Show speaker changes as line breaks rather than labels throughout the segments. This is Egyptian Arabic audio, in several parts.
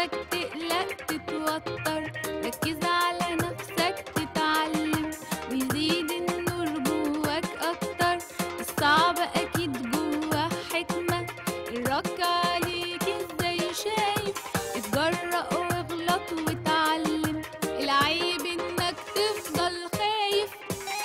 نفسك تقلق تتوتر ركز على نفسك تتعلم ويزيد النور جواك اكتر الصعب اكيد جواه حكمة الرك عليك ازاي شايف اتجرأ واغلط واتعلم العيب انك تفضل خايف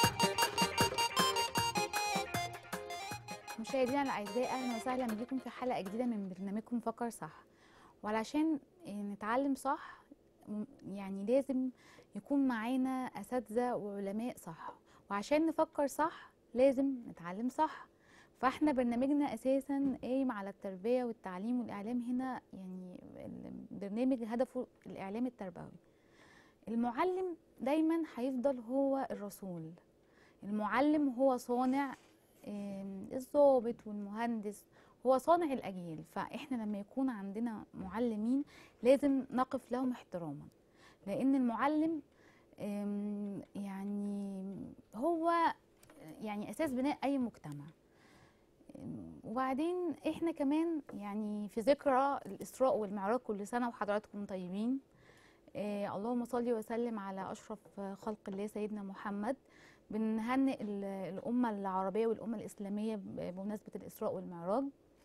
مشاهدينا الاعزاء اهلا وسهلا بكم في حلقه جديده من برنامجكم فكر صح وعلشان نتعلم صح م- يعني لازم يكون معانا اساتذه وعلماء صح وعشان نفكر صح لازم نتعلم صح فاحنا برنامجنا اساسا قايم على التربيه والتعليم والاعلام هنا يعني البرنامج هدفه الاعلام التربوي المعلم دايما هيفضل هو الرسول المعلم هو صانع آم، الضابط والمهندس هو صانع الأجيال فإحنا لما يكون عندنا معلمين لازم نقف لهم احتراما لأن المعلم آم، يعني هو يعني أساس بناء أي مجتمع آم، وبعدين إحنا كمان يعني في ذكرى الإسراء والمعراج كل سنة وحضراتكم طيبين آه اللهم صل وسلم على أشرف خلق الله سيدنا محمد بنهنئ ال- الأمة العربية والأمة الإسلامية ب- بمناسبة الإسراء والمعراج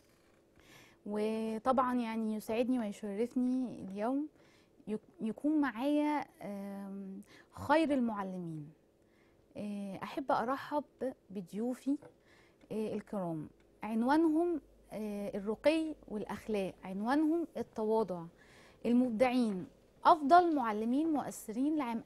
وطبعا يعني يسعدني ويشرفني اليوم يك- يكون معايا آم، خير المعلمين آه، أحب أرحب بضيوفي آه، الكرام عنوانهم آه، الرقي والأخلاق عنوانهم التواضع المبدعين أفضل معلمين مؤثرين لعام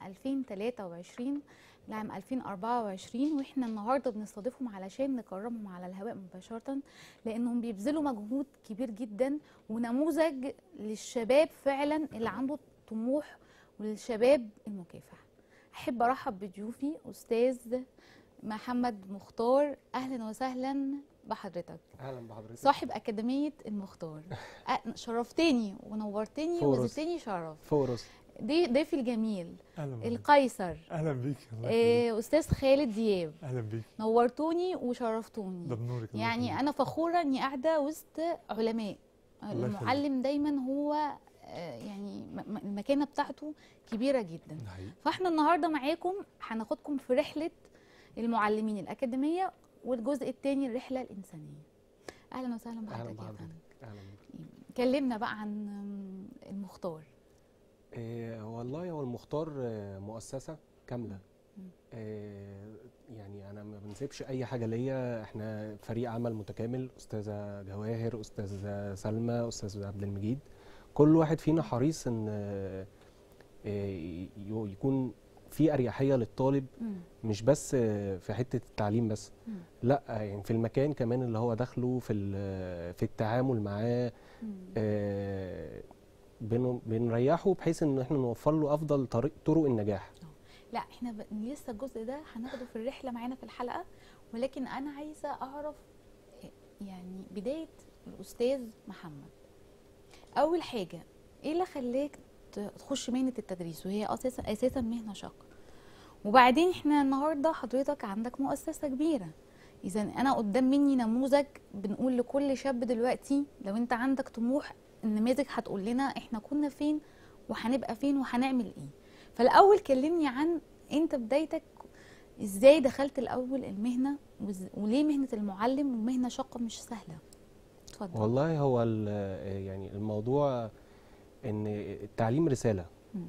2023 لعام 2024 واحنا النهارده بنستضيفهم علشان نكرمهم على الهواء مباشره لانهم بيبذلوا مجهود كبير جدا ونموذج للشباب فعلا اللي عنده طموح وللشباب المكافح احب ارحب بضيوفي استاذ محمد مختار اهلا وسهلا بحضرتك
اهلا بحضرتك
صاحب اكاديميه المختار أ- شرفتني ونورتني
فورس.
وزدتني شرف
فورس
دي ضيفي الجميل
اهلا بيك
القيصر
اهلا بيك الله يخليك.
آه، استاذ خالد دياب
اهلا بيك
نورتوني وشرفتوني
ده بنورك الله
يعني
يخليك.
انا فخوره اني قاعده وسط علماء
يخليك.
المعلم دايما هو آه، يعني م- م- المكانه بتاعته كبيره جدا
ده حقيقي
فاحنا النهارده معاكم هناخدكم في رحله المعلمين الاكاديميه والجزء الثاني الرحله الانسانيه اهلا وسهلا
اهلا
بحضرتك يا
بحضرتك
فندم
اهلا بيك
كلمنا بقى عن آم، المختار
إيه والله هو المختار آه، مؤسسه كامله
مم.
إيه يعني انا ما بنسيبش اي حاجه ليا احنا فريق عمل متكامل استاذه جواهر استاذه سلمى استاذ عبد المجيد كل واحد فينا حريص ان آه، آه، يو- يكون في اريحيه للطالب
مم.
مش بس آه، في حته التعليم بس
مم.
لا يعني في المكان كمان اللي هو داخله في ال- في التعامل معاه
مم.
آه، بن- بنريحه بحيث ان احنا نوفر له افضل طريق طرق النجاح
لا احنا ب... لسه الجزء ده هناخده في الرحله معانا في الحلقه ولكن انا عايزه اعرف يعني بدايه الاستاذ محمد اول حاجه ايه اللي خلاك ت- تخش مهنه التدريس وهي اساسا اساسا مهنه شاقه وبعدين احنا النهارده حضرتك عندك مؤسسه كبيره اذا انا قدام مني نموذج بنقول لكل شاب دلوقتي لو انت عندك طموح النماذج هتقول لنا احنا كنا فين وهنبقى فين وهنعمل ايه فالاول كلمني عن انت بدايتك ازاي دخلت الاول المهنه وز- وليه مهنه المعلم ومهنه شاقه مش سهله اتفضل
والله هو ال- يعني الموضوع ان التعليم رساله
مم.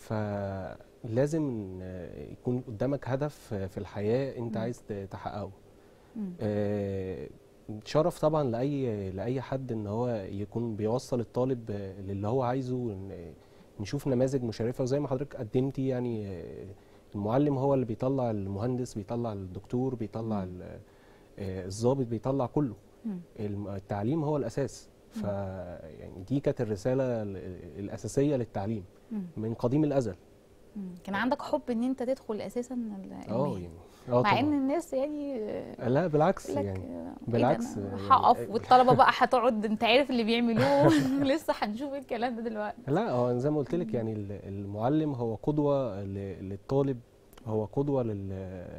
فلازم إن يكون قدامك هدف في الحياه انت
مم.
عايز ت- تحققه
مم.
آه، شرف طبعا لاي لاي حد ان هو يكون بيوصل الطالب للي هو عايزه إن نشوف نماذج مشرفه وزي ما حضرتك قدمتي يعني آه، المعلم هو اللي بيطلع المهندس بيطلع الدكتور بيطلع
مم.
ال- آه، الضابط بيطلع كله
مم.
الم- التعليم هو الاساس ف يعني دي كانت الرساله ال- الاساسيه للتعليم
مم.
من قديم الازل
مم. كان عندك حب ان انت تدخل اساسا ال-
اه
المهنة.
يعني اه
مع ان
طبعا
الناس يعني آه،
لا بالعكس
يقول لك
يعني
آه، إيه ده
بالعكس،
أنا
يعني-
هقف والطلبه بقى هتقعد انت عارف اللي بيعملوه لسه هنشوف الكلام ده دلوقتي
لا هو زي ما قلت لك
مم.
يعني ال- المعلم هو قدوة ل- للطالب هو قدوة لل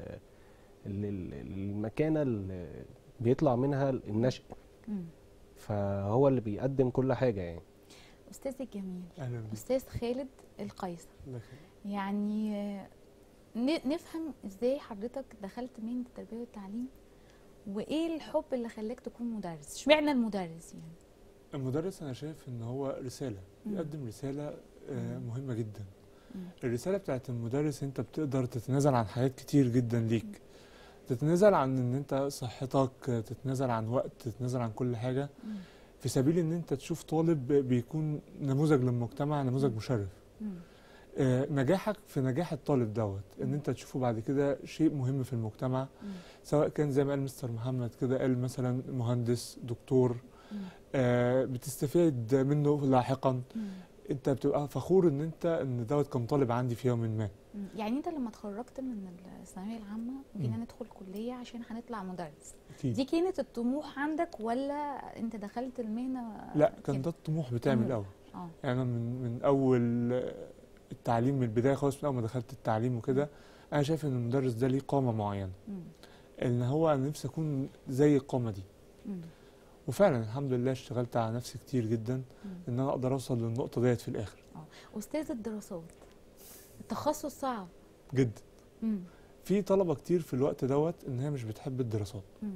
لل- للمكانة اللي بيطلع منها النشء
مم.
فهو اللي بيقدم كل حاجة يعني
استاذي الجميل
اهلا بيك
استاذ خالد القيصر
الله يخليك.
يعني آه، ن- نفهم ازاي حضرتك دخلت مهنه التربيه والتعليم وايه الحب اللي خلاك تكون مدرس اشمعنى المدرس يعني
المدرس انا شايف ان هو رساله
مم.
بيقدم رساله آه،
مم.
مهمه جدا
مم.
الرساله بتاعت المدرس انت بتقدر تتنازل عن حاجات كتير جدا ليك تتنازل عن ان انت صحتك تتنازل عن وقت تتنازل عن كل حاجه
مم.
في سبيل ان انت تشوف طالب بيكون نموذج للمجتمع نموذج
مم.
مشرف
مم.
آه، نجاحك في نجاح الطالب دوت ان
مم.
انت تشوفه بعد كده شيء مهم في المجتمع
مم.
سواء كان زي ما قال مستر محمد كده قال مثلا مهندس دكتور
مم.
آه، بتستفيد منه لاحقا
مم.
انت بتبقى فخور ان انت ان دوت كان طالب عندي في يوم ما
مم. يعني انت لما اتخرجت من الثانويه العامه جينا
مم.
ندخل كليه عشان هنطلع مدرس
اكيد
دي كانت الطموح عندك ولا انت دخلت المهنه
لا كان
كده؟
ده الطموح بتاعي من
طموح.
الاول
اه
يعني أنا من من اول آه، التعليم من البدايه خالص من اول ما دخلت التعليم وكده انا شايف ان المدرس ده ليه قامه معينه
مم.
ان هو انا نفسي اكون زي القامه دي
مم.
وفعلا الحمد لله اشتغلت على نفسي كتير جدا
مم.
ان انا اقدر اوصل للنقطه ديت في الاخر
استاذ الدراسات التخصص صعب
جدا
مم.
في طلبه كتير في الوقت دوت ان هي مش بتحب الدراسات
مم.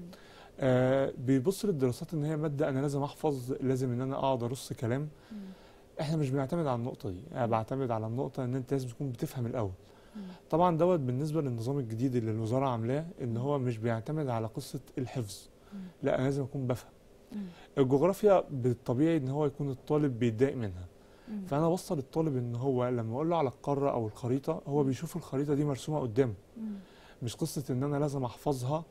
آه بيبص للدراسات ان هي ماده انا لازم احفظ لازم ان انا اقعد ارص كلام
مم.
احنا مش بنعتمد على النقطه دي انا بعتمد على النقطه ان انت لازم تكون بتفهم الاول
مم.
طبعا دوت بالنسبه للنظام الجديد اللي الوزاره عاملاه ان هو مش بيعتمد على قصه الحفظ
مم.
لا انا لازم اكون بفهم
مم.
الجغرافيا بالطبيعي ان هو يكون الطالب بيتضايق منها
مم.
فانا اوصل الطالب ان هو لما اقول له على القاره او الخريطه هو
مم.
بيشوف الخريطه دي مرسومه قدامه
مم.
مش قصه ان انا لازم احفظها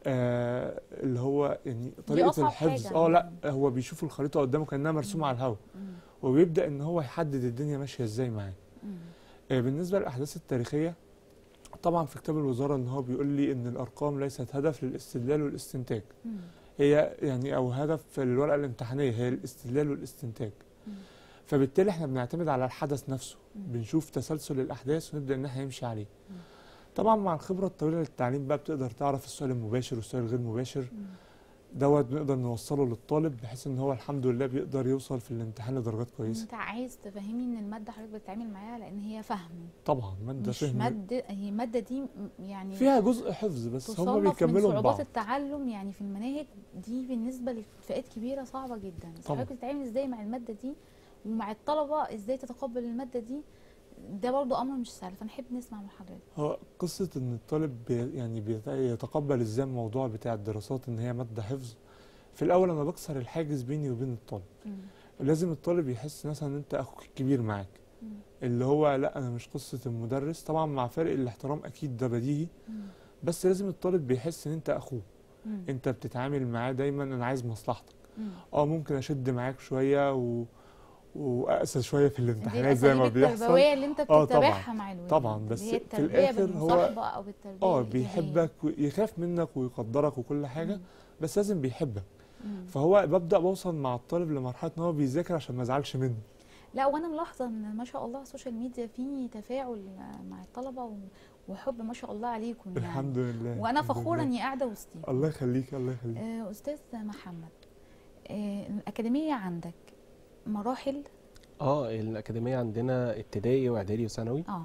آه اللي هو يعني طريقه
أصعب
الحفظ
حاجة.
اه لا هو بيشوف الخريطه قدامه كانها مرسومه
مم.
على الهواء
مم.
وبيبدا ان هو يحدد الدنيا ماشيه ازاي معاه
مم.
آه بالنسبه للاحداث التاريخيه طبعا في كتاب الوزاره ان هو بيقول لي ان الارقام ليست هدف للاستدلال والاستنتاج
مم.
هي يعني او هدف الورقه الامتحانيه هي الاستدلال والاستنتاج
مم.
فبالتالي احنا بنعتمد على الحدث نفسه
مم.
بنشوف تسلسل الاحداث ونبدا ان احنا نمشي عليه
مم.
طبعا مع الخبره الطويله للتعليم بقى بتقدر تعرف السؤال المباشر والسؤال الغير مباشر
مم.
دوت بنقدر نوصله للطالب بحيث ان هو الحمد لله بيقدر يوصل في الامتحان لدرجات كويسه
انت عايز تفهمني ان الماده حضرتك بتتعامل معاها لان هي فهم
طبعا ماده
مش
فهم
ماده هي الماده دي م- يعني
فيها جزء حفظ بس هم
تصنف من
بيكملوا
صعوبات
بعض
التعلم يعني في المناهج دي بالنسبه لفئات كبيره صعبه جدا بس
طبعا.
حضرتك بتتعامل ازاي مع الماده دي ومع الطلبه ازاي تتقبل الماده دي ده برضو امر مش سهل فنحب نسمع من حضرتك
هو قصه ان الطالب بي يعني بيت- يتقبل ازاي الموضوع بتاع الدراسات ان هي ماده حفظ في الاول انا بكسر الحاجز بيني وبين الطالب
مم.
لازم الطالب يحس مثلا ان انت اخوك الكبير معاك
مم.
اللي هو لا انا مش قصه المدرس طبعا مع فرق الاحترام اكيد ده بديهي
مم.
بس لازم الطالب بيحس ان انت اخوه
مم.
انت بتتعامل معاه دايما انا عايز مصلحتك
مم.
اه ممكن اشد معاك شويه و... واقسى شويه في
دي
الامتحانات زي ما
الأساليب
بيحصل
التربويه اللي انت
آه،
بتتبعها مع الولاد
طبعاً،
اللي
بس
هي
في
التربيه
الآخر هو-
بالمصاحبه او بالتربيه
اه
الإيجابية.
بيحبك ويخاف منك ويقدرك وكل حاجه
مم.
بس لازم بيحبك
مم.
فهو ببدا بوصل مع الطالب لمرحله ان هو بيذاكر عشان ما يزعلش مني
لا وانا ملاحظه ان ما شاء الله على السوشيال ميديا في تفاعل مع الطلبه و- وحب ما شاء الله عليكم يعني
الحمد لله
وانا
الحمد
فخوره
لله.
اني قاعده وسطيكم
الله يخليك الله يخليك
آه، استاذ محمد آه، الاكاديميه عندك مراحل
اه الاكاديميه عندنا ابتدائي واعدادي وثانوي
اه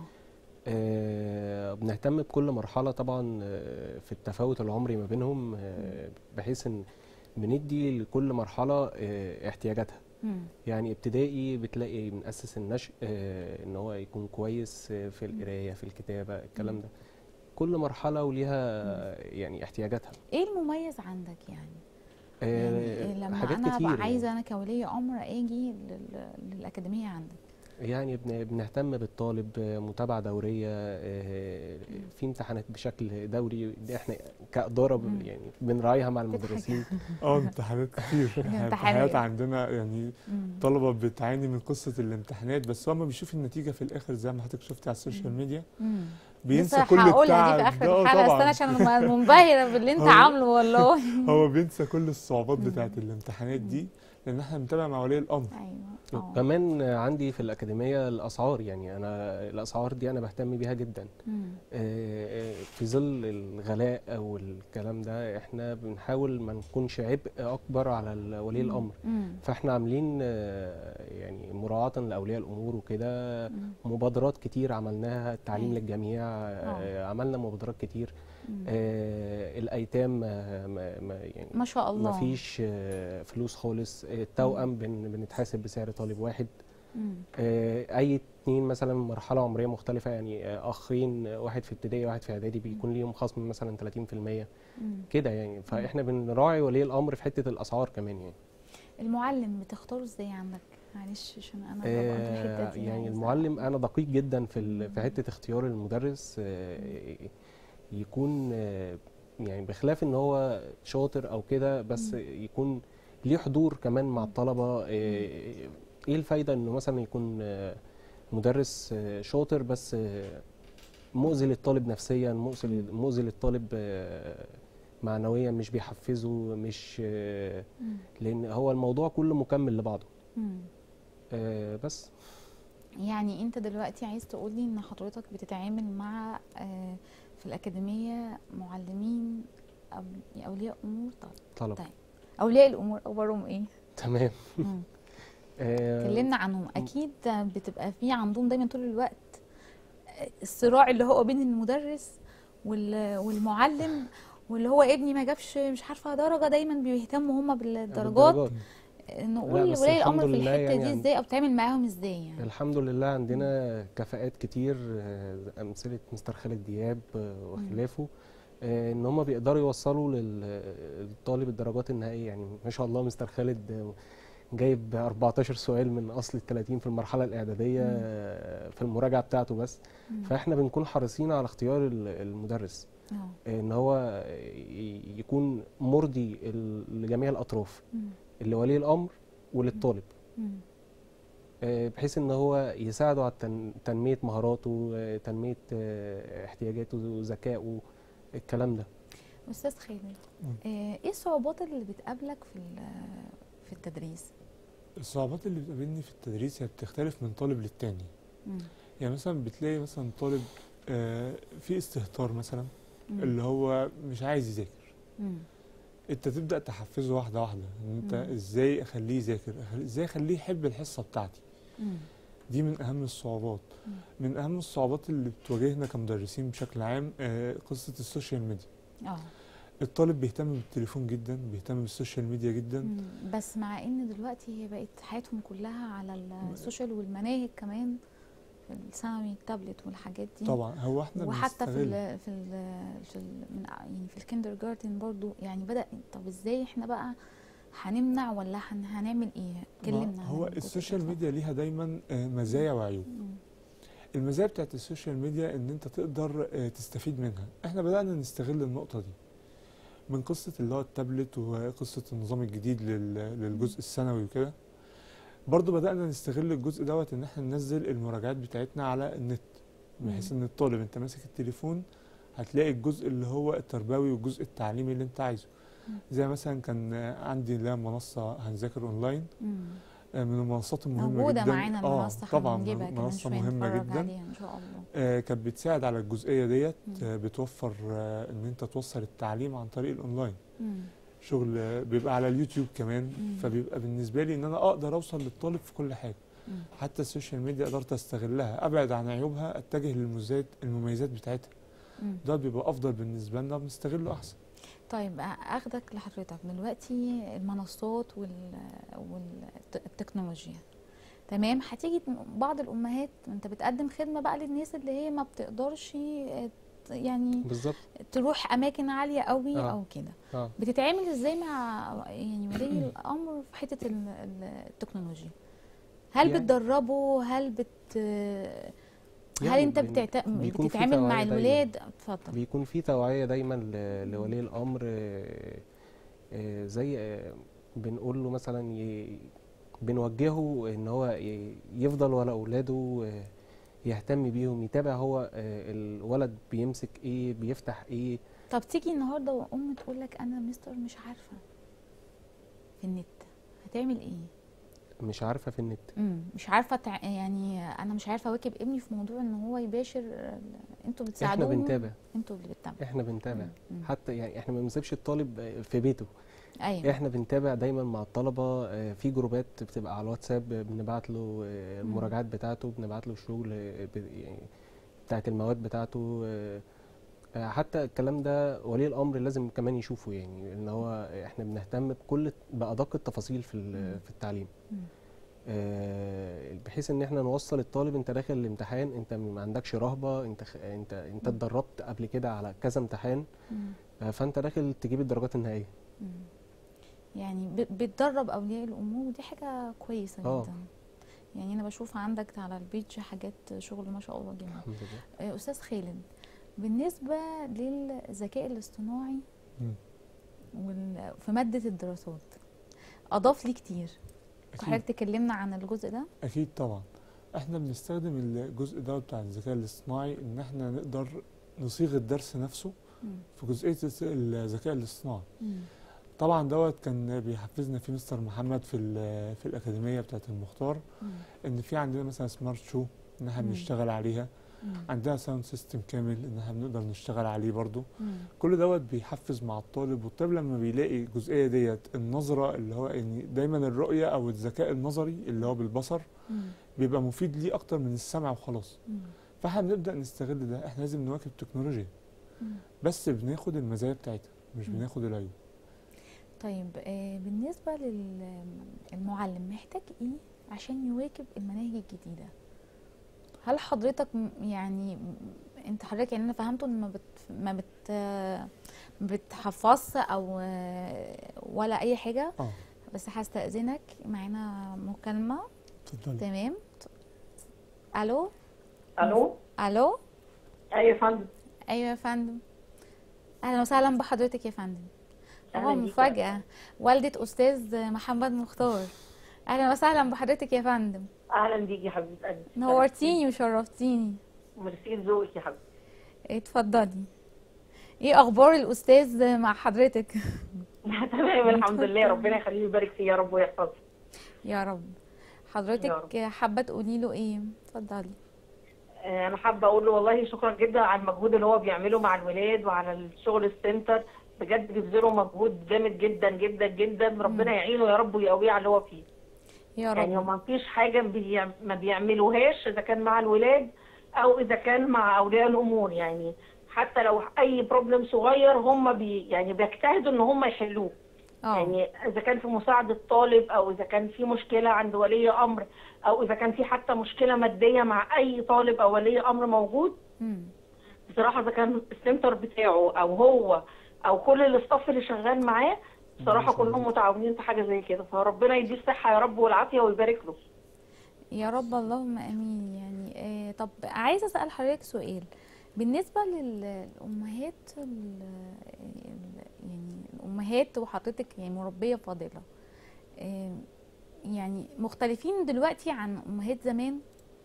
آه بنهتم بكل مرحله طبعا آه، في التفاوت العمري ما بينهم آه بحيث ان بندي لكل مرحله آه احتياجاتها
مم.
يعني ابتدائي بتلاقي بنأسس النشء آه ان هو يكون كويس آه، في القرايه في الكتابه الكلام ده كل مرحله وليها يعني احتياجاتها
ايه المميز عندك يعني
آه،
يعني لما
حاجات
انا
كتير
ابقى
يعني.
عايزه انا كولي امر اجي لل- للاكاديميه عندك
يعني بن- بنهتم بالطالب آه، متابعة دورية آه، في امتحانات بشكل دوري دي احنا كإدارة ب-
مم.
يعني بنراعيها مع
تضحك.
المدرسين
اه امتحانات كتير احنا
امتحانات.
امتحانات عندنا يعني
مم.
طلبه بتعاني من قصه الامتحانات بس هو لما بيشوف النتيجه في الاخر زي ما حضرتك شفتي على السوشيال
مم.
ميديا
مم.
بينسى
لسه
كل
هقولها دي
التعب
في
ده
اخر
آه
الحلقه
طبعاً.
استنى عشان أنا منبهره باللي انت
هو-
عامله والله
هو بينسى كل الصعوبات
مم.
بتاعت الامتحانات دي لان احنا بنتابع مع ولي الامر
ايوه اه
كمان عندي في الأكاديمية الأسعار يعني أنا الأسعار دي أنا بهتم بيها جدا
مم.
آه، في ظل الغلاء أو الكلام ده إحنا بنحاول ما نكونش عبء أكبر على ال- ولي
مم.
الأمر
مم.
فإحنا عاملين آه، يعني مراعاة لأولياء الأمور وكده
مم.
مبادرات كتير عملناها التعليم
أيوة.
للجميع آه، عملنا مبادرات كتير
مم.
آه، الأيتام آه، ما ما- يعني
ما شاء الله
ما فيش آه، فلوس خالص آه، التوأم بن- بنتحاسب بسعر طالب واحد
مم.
آه، اي اتنين مثلا مرحله عمريه مختلفه يعني آه، اخين آه، واحد في ابتدائي واحد في اعدادي بيكون ليهم خصم مثلا 30%
مم.
كده يعني فاحنا بنراعي ولي الامر في حته الاسعار كمان يعني
المعلم بتختاره ازاي عندك معلش عشان انا ببقى في
آه،
الحته دي
يعني
عايزة-
المعلم انا دقيق جدا في ال- في حته اختيار المدرس آه، يكون آه، يعني بخلاف ان هو شاطر او كده بس
مم.
يكون ليه حضور كمان مع
مم.
الطلبه آه، ايه الفايده انه مثلا يكون آه، مدرس آه، شاطر بس آه، مؤذي للطالب نفسيا مؤذي مؤذي للطالب آه، معنويا مش بيحفزه مش آه،
مم.
لان هو الموضوع كله مكمل لبعضه
مم.
آه، بس
يعني انت دلوقتي عايز تقولي ان حضرتك بتتعامل مع آه، في الأكاديمية معلمين أو- اولياء امور طب
طلب
طيب. اولياء الامور اخبارهم ايه
تمام
مم.
آه،
كلمنا عنهم اكيد بتبقى في عندهم دايما طول الوقت الصراع اللي هو بين المدرس وال- والمعلم واللي هو ابني ما جابش مش عارفه درجه دايما بيهتموا هما بالدرجات نقول
بس
ولي
الحمد
الامر في
لله
الحته
يعني
دي
عن-
ازاي او بتعمل معاهم ازاي يعني
الحمد لله عندنا كفاءات كتير آه، امثله مستر خالد دياب آه، وخلافه آه، ان هم بيقدروا يوصلوا لل- للطالب الدرجات النهائيه يعني ما شاء الله مستر خالد آه، جايب 14 سؤال من اصل ال 30 في المرحله الاعداديه
مم.
آه، في المراجعه بتاعته بس
مم.
فاحنا بنكون حريصين على اختيار ال- المدرس
اه
ان هو ي- يكون مرضي ال- لجميع الاطراف
مم.
لولي الامر وللطالب
مم.
آه، بحيث ان هو يساعده على تن- تنميه مهاراته آه، تنميه آه، احتياجاته وذكائه الكلام ده
استاذ خالد
مم.
آه، ايه الصعوبات اللي بتقابلك في ال- في التدريس
الصعوبات اللي بتقابلني في التدريس هي بتختلف من طالب للتاني
مم.
يعني مثلا بتلاقي مثلا طالب آه، في استهتار مثلا
مم.
اللي هو مش عايز يذاكر
مم.
انت تبدا تحفزه واحده واحده ان انت
مم.
ازاي اخليه يذاكر أخلي- ازاي اخليه يحب الحصه بتاعتي
مم.
دي من اهم الصعوبات
مم.
من اهم الصعوبات اللي بتواجهنا كمدرسين بشكل عام آه، قصه السوشيال ميديا
اه
الطالب بيهتم بالتليفون جدا بيهتم بالسوشيال ميديا جدا
مم. بس مع ان دلوقتي هي بقت حياتهم كلها على السوشيال والمناهج كمان في الثانوي التابلت والحاجات دي
طبعا هو احنا
وحتى في
بنستغل
ال في ال في ال من يعني في الكندر جارتن برضو يعني بدأ طب ازاي احنا بقى هنمنع ولا هن هنعمل ايه
ما
كلمنا عن
هو
الجزء ده،
السوشيال
اتفضل.
ميديا ليها دايما آه، مزايا وعيوب
مم.
المزايا بتاعت السوشيال ميديا ان انت تقدر آه، تستفيد منها احنا بدأنا نستغل النقطة دي من قصة اللي هو التابلت وقصة النظام الجديد لل- للجزء الثانوي وكده برضو بدأنا نستغل الجزء دوت ان احنا ننزل المراجعات بتاعتنا على النت بحيث ان الطالب انت ماسك التليفون هتلاقي الجزء اللي هو التربوي والجزء التعليمي اللي انت عايزه
مم.
زي مثلا كان آه، عندي لا منصة هنذاكر اونلاين
مم.
آه، من المنصات المهمة
موجودة
جدا
معانا
آه،
المنصة
طبعا
هنجيبها كمان
منصة
شوية
مهمة
نتفرج
جدا
عليها ان شاء الله
آه، كانت بتساعد على الجزئية ديت
مم.
آه، بتوفر آه، ان انت توصل التعليم عن طريق الاونلاين
مم.
شغل آه، بيبقى على اليوتيوب كمان
مم.
فبيبقى بالنسبة لي ان انا اقدر اوصل للطالب في كل حاجة
مم.
حتى السوشيال ميديا قدرت استغلها ابعد عن عيوبها اتجه للمميزات المميزات بتاعتها
مم.
ده بيبقى افضل بالنسبة لنا بنستغله احسن
طيب اخدك لحضرتك دلوقتي المنصات وال والتكنولوجيا تمام هتيجي بعض الامهات انت بتقدم خدمه بقى للناس اللي هي ما بتقدرش آه، يعني
بالظبط
تروح اماكن عاليه قوي
آه.
او كده
اه
بتتعامل ازاي مع يعني ولي الامر في حته ال- ال- التكنولوجيا هل
يعني-
بتدربه هل بت هل
يعني
انت
بن-
بتعت...
بيكون في
بتتعامل مع
توعية دايماً.
الولاد اتفضل
بيكون في توعية دايما ل- لولي الأمر آه، آه، زي آه، بنقول له مثلا ي- بنوجهه ان هو ي- يفضل ورا اولاده آه، يهتم بيهم يتابع هو آه، الولد بيمسك ايه بيفتح ايه
طب تيجي النهارده وام تقول لك انا مستر مش عارفه في النت تعمل ايه
مش عارفه في النت
مم. مش عارفه تع... يعني انا مش عارفه اواكب ابني في موضوع ان هو يباشر ال- انتوا
احنا
بتساعدوه
بنتابع
انتوا اللي بتتابعوا
احنا بنتابع
مم. مم.
حتى يعني احنا ما بنسيبش الطالب في بيته
ايوه
احنا بنتابع دايما مع الطلبه آه، في جروبات بتبقى على الواتساب آه، بنبعت له آه،
مم.
المراجعات بتاعته بنبعت له الشغل آه، ب- يعني بتاعت المواد بتاعته آه، آه، حتى الكلام ده ولي الامر لازم كمان يشوفه يعني ان هو احنا بنهتم بكل بادق التفاصيل في ال-
مم.
في التعليم
مم.
آه، بحيث ان احنا نوصل الطالب انت داخل الامتحان انت ما عندكش رهبه انت خ- انت انت
مم.
اتدربت قبل كده على كذا امتحان
مم.
آه، فانت داخل تجيب الدرجات النهائيه
مم. يعني ب- بتدرب اولياء الامور ودي حاجه كويسه
آه.
جدا يعني انا بشوف عندك على البيج حاجات شغل ما شاء الله جميل
الحمد لله
آه، استاذ خالد بالنسبه للذكاء الاصطناعي
مم.
وال- في ماده الدراسات اضاف لي كتير
أكيد.
حضرتك تكلمنا عن الجزء ده
اكيد طبعا احنا بنستخدم الجزء ده بتاع الذكاء الاصطناعي ان احنا نقدر نصيغ الدرس نفسه
مم.
في جزئيه الس- الذكاء الاصطناعي
مم.
طبعا دوت كان بيحفزنا فيه مستر محمد في ال- في الاكاديميه بتاعه المختار
مم.
ان في عندنا مثلا سمارت شو ان احنا
مم.
بنشتغل عليها
مم.
عندنا ساوند سيستم كامل ان احنا بنقدر نشتغل عليه برضو
مم.
كل دوت بيحفز مع الطالب والطالب لما بيلاقي الجزئيه ديت النظره اللي هو يعني دايما الرؤيه او الذكاء النظري اللي هو بالبصر
مم.
بيبقى مفيد ليه اكتر من السمع وخلاص
مم.
فاحنا بنبدا نستغل ده احنا لازم نواكب التكنولوجيا
مم.
بس بناخد المزايا بتاعتها مش
مم.
بناخد العيوب
طيب آه، بالنسبة للمعلم محتاج ايه عشان يواكب المناهج الجديدة هل حضرتك م- يعني م- انت حضرتك يعني انا فهمته ان ما بت ما بت آه، ما بتحفظش او آه، ولا اي حاجة
اه
بس هستأذنك معانا مكالمة
اتفضلي
تمام الو
الو
الو
ايوه يا فندم
ايوه يا فندم اهلا وسهلا بحضرتك يا فندم
أهلاً
هو
بيك يا
مفاجأة والدة أستاذ محمد مختار أهلا وسهلا بحضرتك يا فندم
اهلا بيك يا حبيبه قلبي
نورتيني وشرفتيني
ميرسي لذوقك يا حبيبتي
اتفضلي ايه أخبار الأستاذ مع حضرتك
تمام الحمد لله ربنا يخليه ويبارك فيه يا رب ويحفظه
يا رب حضرتك حابة تقولي له ايه اتفضلي
آه، انا حابه اقول له والله شكرا جدا على المجهود اللي هو بيعمله مع الولاد وعلى الشغل السنتر بجد بيبذلوا مجهود جامد جدا جدا جدا ربنا يعينه يا رب ويقويه على اللي هو فيه
يا
يعني
رب
ما فيش حاجه بيع- ما بيعملوهاش اذا كان مع الولاد او اذا كان مع اولياء الامور يعني حتى لو اي بروبلم صغير هم بي يعني بيجتهدوا ان هم يحلوه
اه
يعني اذا كان في مساعده طالب او اذا كان في مشكله عند ولي امر او اذا كان في حتى مشكله ماديه مع اي طالب او ولي امر موجود
مم.
بصراحه اذا كان السنتر بتاعه او هو او كل الاستاف اللي شغال معاه بصراحه كلهم متعاونين في حاجه زي كده فربنا يديه الصحه يا رب والعافيه ويبارك له
يا رب اللهم امين يعني آه طب عايزه اسال حضرتك سؤال بالنسبه للامهات ال- ال- يعني الامهات وحضرتك يعني مربيه فاضله آه يعني مختلفين دلوقتي عن امهات زمان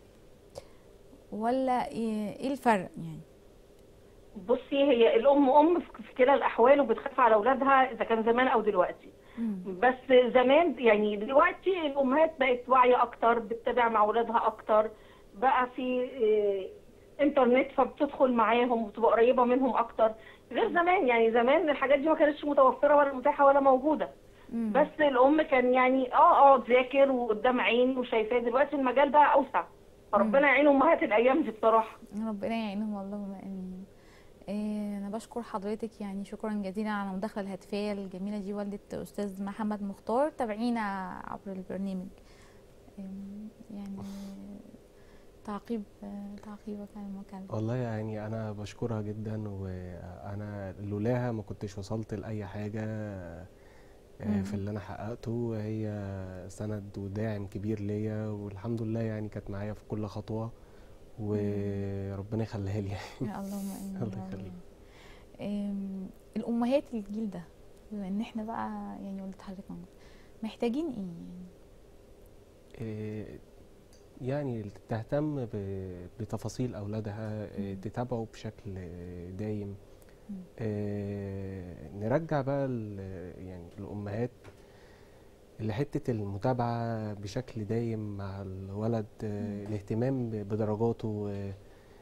ولا ايه إيه الفرق يعني
بصي هي الام ام في في كلا الاحوال وبتخاف على اولادها اذا كان زمان او دلوقتي
مم.
بس زمان يعني دلوقتي الامهات بقت واعيه اكتر بتتابع مع اولادها اكتر بقى في آه، انترنت فبتدخل معاهم وتبقى قريبه منهم اكتر غير زمان يعني زمان الحاجات دي ما كانتش متوفره ولا متاحه ولا موجوده
مم.
بس الام كان يعني اه اه تذاكر وقدام عين وشايفاه دلوقتي المجال بقى اوسع فربنا يعين امهات الايام دي بصراحه
ربنا يعينهم اللهم امين إيه انا بشكر حضرتك يعني شكرا جزيلا على المداخله الهاتفيه الجميله دي والده استاذ محمد مختار تابعينا عبر البرنامج إيه يعني تعقيب تعقيبك على المكالمه
والله يعني انا بشكرها جدا وانا لولاها ما كنتش وصلت لاي حاجه آه،
مم.
في اللي انا حققته هي سند وداعم كبير ليا والحمد لله يعني كانت معايا في كل خطوه وربنا يخليها لي
يا اللهم امين
الله
يا رب.
يخليك.
إم، الامهات الجيل ده بما ان احنا بقى يعني ولد حضرتك موجود محتاجين ايه يعني
آه، يعني تهتم ب- بتفاصيل اولادها آه،
مم.
تتابعه بشكل آه، دايم
مم.
آه، نرجع بقى ال- يعني الامهات اللي حته المتابعه بشكل دايم مع الولد آه، الاهتمام ب- بدرجاته آه،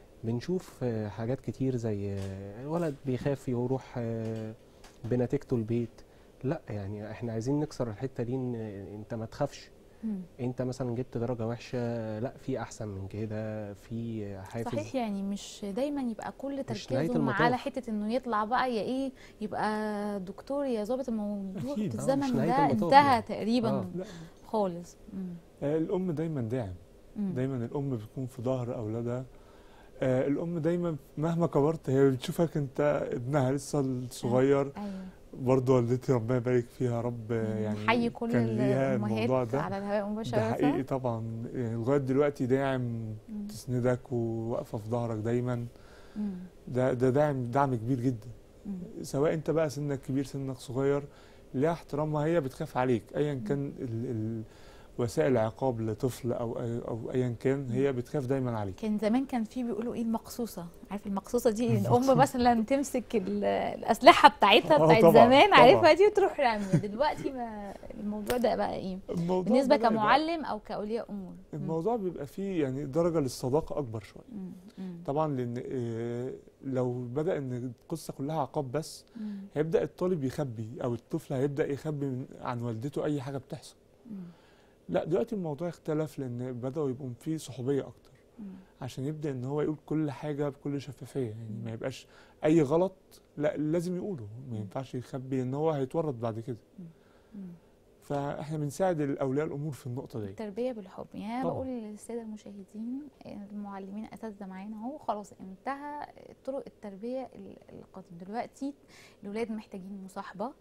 بنشوف آه، حاجات كتير زي آه، الولد بيخاف يروح آه، بنتيجته البيت لا يعني احنا عايزين نكسر الحته دي ان انت ما تخافش
مم.
انت مثلا جبت درجه وحشه لا في احسن من كده في حافز
صحيح يعني مش دايما يبقى كل
نهاية
تركيزهم
المطاف.
على حته انه يطلع بقى يا ايه يبقى دكتور يا ظابط الموضوع
أكيد.
في
آه،
مش
الزمن
نهاية
ده
المطاف
انتهى
يعني.
تقريبا
آه.
لا
خالص مم.
آه، الام دايما داعم
مم.
دايما الام بتكون في ظهر اولادها آه، الام دايما مهما كبرت هي بتشوفك انت ابنها لسه الصغير
ايوه
برضه والدتي ربنا يبارك فيها يا رب آه، يعني
حي كل
كان ليها الموضوع
الامهات
ده
على الهواء مباشره
ده حقيقي طبعا يعني لغايه دلوقتي داعم
مم.
تسندك وواقفه في ظهرك دايما
مم.
ده ده داعم دعم كبير جدا
مم.
سواء انت بقى سنك كبير سنك صغير ليها احترامها هي بتخاف عليك ايا كان ال ال وسائل العقاب لطفل او او ايا كان هي بتخاف دايما عليك
كان زمان كان في بيقولوا ايه المقصوصه عارف المقصوصه دي الام مثلا تمسك ال- الاسلحه بتاعتها
آه
بتاعت
طبعاً،
زمان
طبعاً.
عارفها دي وتروح راميه دلوقتي ما الموضوع ده بقى ايه
الموضوع
بالنسبه
بدأ يبقى-
كمعلم او كاولياء امور مم.
الموضوع بيبقى فيه يعني درجه للصداقه اكبر شويه
مم. مم.
طبعا لان آه، لو بدا ان القصه كلها عقاب بس
مم.
هيبدا الطالب يخبي او الطفل هيبدا يخبي من- عن والدته اي حاجه بتحصل
مم.
لا دلوقتي الموضوع اختلف لان بداوا يبقوا فيه صحوبيه اكتر
مم.
عشان يبدا ان هو يقول كل حاجه بكل شفافيه يعني ما يبقاش اي غلط لا لازم يقوله ما ينفعش يخبي ان هو هيتورط بعد كده
مم.
فاحنا بنساعد الاولياء الامور في النقطه دي
التربيه بالحب يعني انا
طبعاً.
بقول للساده المشاهدين المعلمين اساتذه معانا اهو خلاص انتهى طرق التربيه ال- القديم دلوقتي الاولاد محتاجين مصاحبه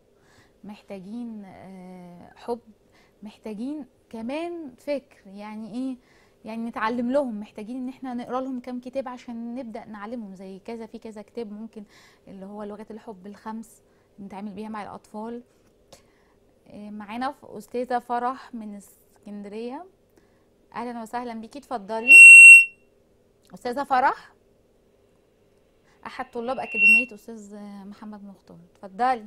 محتاجين آه، حب محتاجين كمان فكر يعني ايه يعني نتعلم لهم محتاجين ان احنا نقرا لهم كام كتاب عشان نبدا نعلمهم زي كذا في كذا كتاب ممكن اللي هو لغات الحب الخمس نتعامل بيها مع الاطفال آه، معانا ف- استاذه فرح من اسكندريه اهلا وسهلا بيكي اتفضلي استاذه فرح احد طلاب اكاديميه استاذ محمد مختار اتفضلي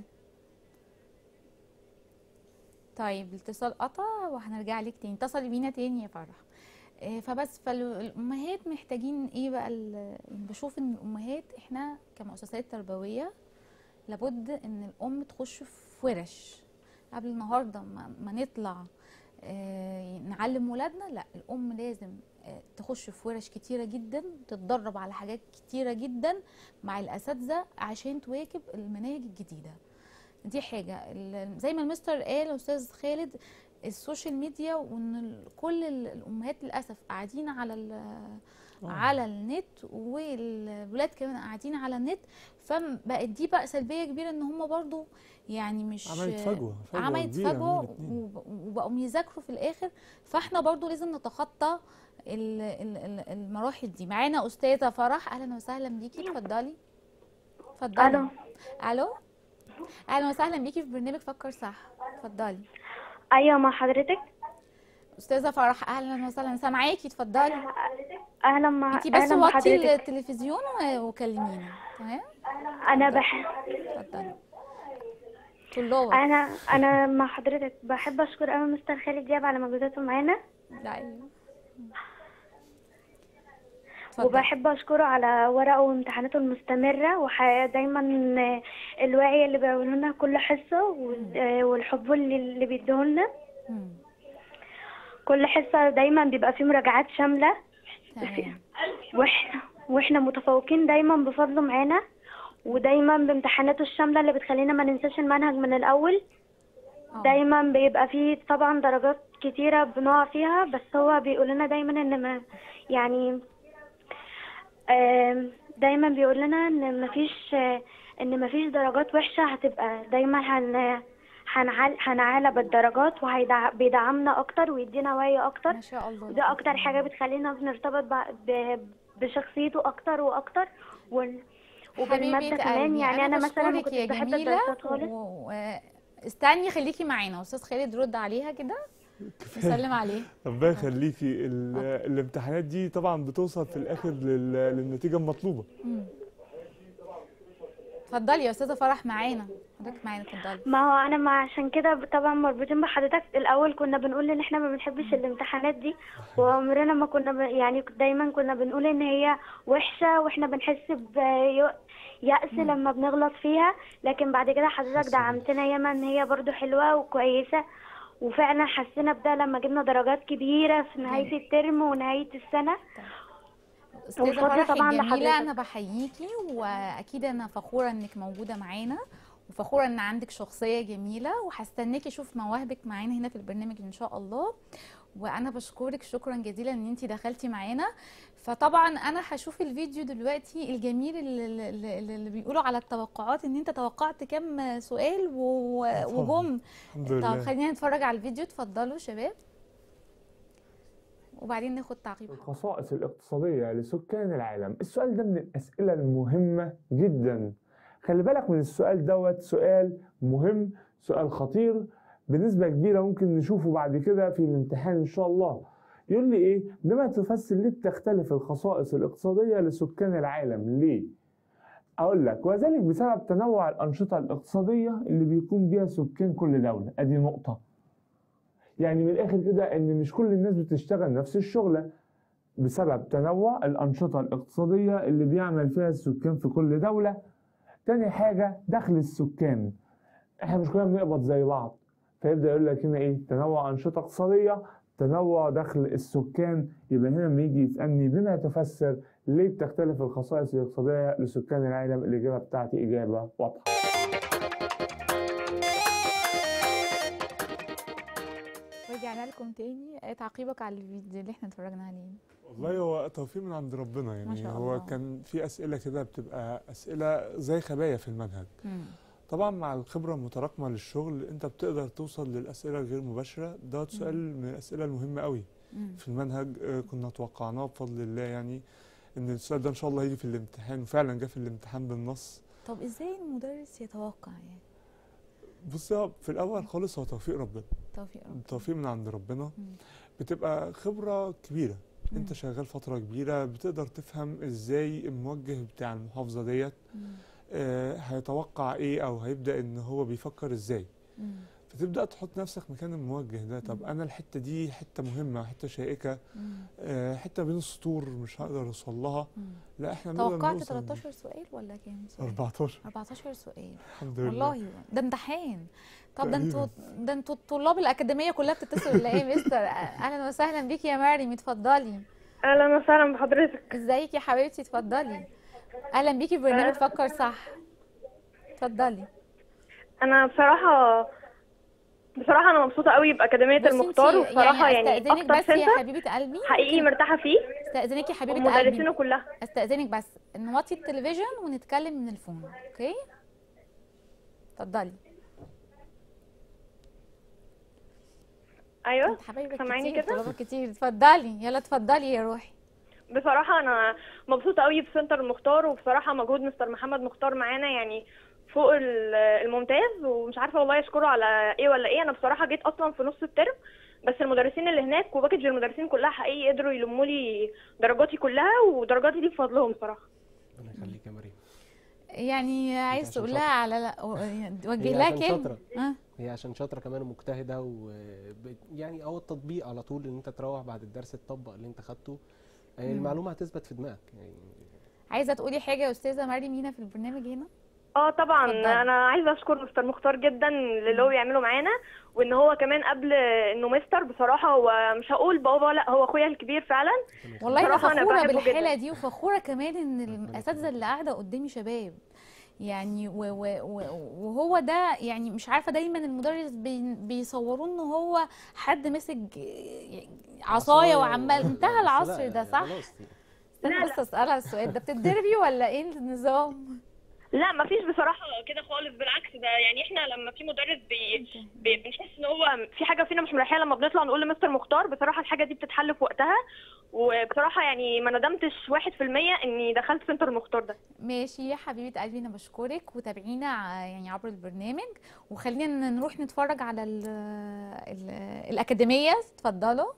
طيب الاتصال قطع وهنرجع لك تاني اتصلي بينا تاني يا فرح آه، فبس فالامهات محتاجين ايه بقى ال- بشوف ان الامهات احنا كمؤسسات تربويه لابد ان الام تخش في ورش قبل النهارده ما, ما نطلع آه، نعلم ولادنا لا الام لازم آه، تخش في ورش كتيره جدا تتدرب على حاجات كتيره جدا مع الاساتذه عشان تواكب المناهج الجديده دي حاجه ال- زي ما المستر قال استاذ خالد السوشيال ميديا وان ال- كل ال- الامهات للاسف قاعدين على ال- على النت والولاد كمان قاعدين على النت فبقت دي بقى سلبيه كبيره ان هم برضو يعني مش
عملت فجوه فجوه
عملت
كبيرة
فجوه
بين الاتنين.
وب- وبقوا يذاكروا في الاخر فاحنا برضو لازم نتخطى ال- ال- ال- المراحل دي معانا استاذه فرح اهلا وسهلا بيكي اتفضلي اتفضلي
الو
الو اهلا وسهلا بيكي في برنامج فكر صح اتفضلي
ايوه مع حضرتك
استاذه فرح اهلا وسهلا سامعاكي اتفضلي
اهلا مع
انتي بس
اهلا مع
وطي
حضرتك
التلفزيون و- وكلمينا تمام
انا بح
اتفضلي طلاب
انا انا مع حضرتك بحب اشكر قوي مستر خالد دياب على مجهوداته معانا
لا ايوه اتفضلي.
وبحب اشكره على ورقه وامتحاناته المستمره ودايما الوعي اللي بيعملوا لنا كل حصه وال- والحب اللي اللي بيديهولنا
مم.
كل حصه دايما بيبقى فيه مراجعات شامله
تمام
واحنا واحنا متفوقين دايما بفضله معانا ودايما بامتحاناته الشامله اللي بتخلينا ما ننساش المنهج من الاول
آه.
دايما بيبقى فيه طبعا درجات كتيره بنقع فيها بس هو بيقول لنا دايما ان ما يعني آم، دايما بيقول لنا ان مفيش آه، ان مفيش درجات وحشه هتبقى دايما هن هنعل هنعلى بالدرجات وبيدعمنا اكتر ويدينا وعي اكتر
ما شاء الله
وده اكتر حاجه بتخلينا بنرتبط بع- ب- بشخصيته اكتر واكتر وال... وبالماده
حبيبة
كمان
قلبي
يعني انا مثلا ما
بشكرك يا
كنتش بحب
جميلة
الدراسات خالص
و... و... استني خليكي معانا استاذ خالد رد عليها كده نسلم عليه
ربنا يخليكي ال- الامتحانات دي طبعا بتوصل في الاخر لل- للنتيجه المطلوبه
مم. اتفضلي يا استاذه فرح معانا حضرتك معانا اتفضلي
ما هو انا ما عشان كده طبعا مربوطين بحضرتك الاول كنا بنقول ان احنا ما بنحبش الامتحانات دي وعمرنا ما كنا ب... يعني دايما كنا بنقول ان هي وحشه واحنا بنحس بيأس لما بنغلط فيها لكن بعد كده حضرتك
حاسة بيه.
دعمتنا ياما ان هي برضو حلوه وكويسه وفعلا حسينا بده لما جبنا درجات كبيره في نهايه الترم ونهايه السنه
استاذه
وفضل
فرح
طبعاً
الجميله
لحضرتك.
انا بحييكي واكيد انا فخوره انك موجوده معانا وفخوره ان عندك شخصيه جميله وهستناكي اشوف مواهبك معانا هنا في البرنامج ان شاء الله وانا بشكرك شكرا جزيلا ان انت دخلتي معانا فطبعا انا هشوف الفيديو دلوقتي الجميل اللي, اللي, اللي بيقولوا على التوقعات ان انت توقعت كم سؤال و- وجم
الحمد
طب
لله
خلينا نتفرج على الفيديو اتفضلوا شباب وبعدين ناخد تعقيب
الخصائص الاقتصادية لسكان العالم السؤال ده من الأسئلة المهمة جدا خلي بالك من السؤال دوت سؤال مهم سؤال خطير بنسبة كبيرة ممكن نشوفه بعد كده في الامتحان إن شاء الله يقول لي إيه بما تفسر ليه بتختلف الخصائص الاقتصادية لسكان العالم ليه أقول لك وذلك بسبب تنوع الأنشطة الاقتصادية اللي بيكون بيها سكان كل دولة أدي نقطة يعني من الآخر كده إن مش كل الناس بتشتغل نفس الشغلة بسبب تنوع الأنشطة الاقتصادية اللي بيعمل فيها السكان في كل دولة تاني حاجة دخل السكان احنا مش كلنا بنقبض زي بعض فيبدأ يقول لك هنا ايه تنوع أنشطة اقتصادية تنوع دخل السكان يبقى هنا لما يجي يسألني بما تفسر ليه بتختلف الخصائص الاقتصادية لسكان العالم الإجابة بتاعتي إجابة واضحة
رجعنا لكم تاني إيه تعقيبك على الفيديو اللي احنا اتفرجنا عليه
والله هو توفيق من عند ربنا يعني
شاء
هو
الله.
كان في اسئله كده بتبقى اسئله زي خبايا في المنهج
مم.
طبعا مع الخبره المتراكمه للشغل انت بتقدر توصل للاسئله الغير مباشره دوت سؤال من الاسئله المهمه قوي
مم.
في المنهج آه، كنا توقعناه بفضل الله يعني ان السؤال ده ان شاء الله هيجي في الامتحان وفعلا جه في الامتحان بالنص
طب ازاي المدرس يتوقع يعني
بص هو في الاول خالص هو توفيق ربنا
توفيق ربنا.
توفيق من عند ربنا
مم.
بتبقى خبره كبيره
مم.
انت شغال فتره كبيره بتقدر تفهم ازاي الموجه بتاع المحافظه ديت
مم.
آه، هيتوقع ايه او هيبدا ان هو بيفكر ازاي
مم.
فتبدا تحط نفسك مكان الموجه ده طب
مم.
انا الحته دي حته مهمه حته شائكه
مم.
آه، حته بين السطور مش هقدر اوصل لها
مم.
لا احنا بنقدر
توقعت
نوصل
13 سؤال ولا كام سؤال
14
14 سؤال
الحمد لله
والله ده امتحان طب ده انتوا
تقريباً.
ده انتوا الطلاب الاكاديميه كلها بتتصل ولا ايه يا مستر اهلا وسهلا بيكي يا مريم اتفضلي
اهلا وسهلا بحضرتك
ازيك يا حبيبتي اتفضلي اهلا بيكي في برنامج فكر صح اتفضلي
انا بصراحه بصراحه انا مبسوطه قوي باكاديميه
بصي
المختار
انتي
وبصراحه يعني,
استاذنك
اكتر
بس يا
سنتر
حبيبه قلبي
حقيقي مرتاحه فيه
استاذنك يا حبيبه
ومدرسينه
قلبي
كلها
استاذنك بس نوطي التلفزيون ونتكلم من الفون اوكي اتفضلي
ايوه
انت حبايبك
سامعيني
كتير
كده؟
طلبات كتير اتفضلي يلا اتفضلي يا روحي
بصراحه انا مبسوطه قوي بسنتر المختار وبصراحه مجهود مستر محمد مختار معانا يعني فوق ال- الممتاز ومش عارفه والله اشكره على ايه ولا ايه انا بصراحه جيت اصلا في نص الترم بس المدرسين اللي هناك وباكج المدرسين كلها حقيقي قدروا يلموا لي درجاتي كلها ودرجاتي دي بفضلهم بصراحه
ربنا يخليك يا مريم
يعني عايز
عشان
تقول
شاطرة.
لها على لا توجه
هي
لها
عشان
كلمه
شاطرة.
اه
هي عشان شاطره كمان ومجتهده و يعني او التطبيق على طول ان انت تروح بعد الدرس تطبق اللي انت خدته آه،
مم.
المعلومه هتثبت في دماغك يعني
عايزه تقولي حاجه يا استاذه مريم هنا في البرنامج هنا
اه طبعا
اتفضلي.
انا عايزه اشكر مستر مختار جدا للي هو بيعمله معانا وان هو كمان قبل انه مستر بصراحه هو مش هقول بابا لا هو اخويا الكبير فعلا
ربنا
والله انا
بصراحة أنا
فخوره
بحبه
بالحاله
جداً.
دي وفخوره كمان ان الاساتذه اللي قاعده قدامي شباب يعني و و و وهو ده يعني مش عارفه دايما المدرس بي بيصوروه ان هو حد مسك عصايه وعمال انتهى
بس
العصر
لا،
ده صح؟
خلاص
استنى بس اسالها السؤال ده بتتدربي ولا ايه النظام؟
لا مفيش بصراحه كده خالص بالعكس ده يعني احنا لما في مدرس بي بي- بنحس ان هو في حاجه فينا مش مريحاه لما بنطلع نقول لمستر مختار بصراحه الحاجه دي بتتحل في وقتها وبصراحه يعني ما ندمتش واحد في المية اني دخلت سنتر المختار ده
ماشي يا حبيبه قلبي انا بشكرك وتابعينا ع- يعني عبر البرنامج وخلينا نروح نتفرج على ال ال الاكاديميه اتفضلوا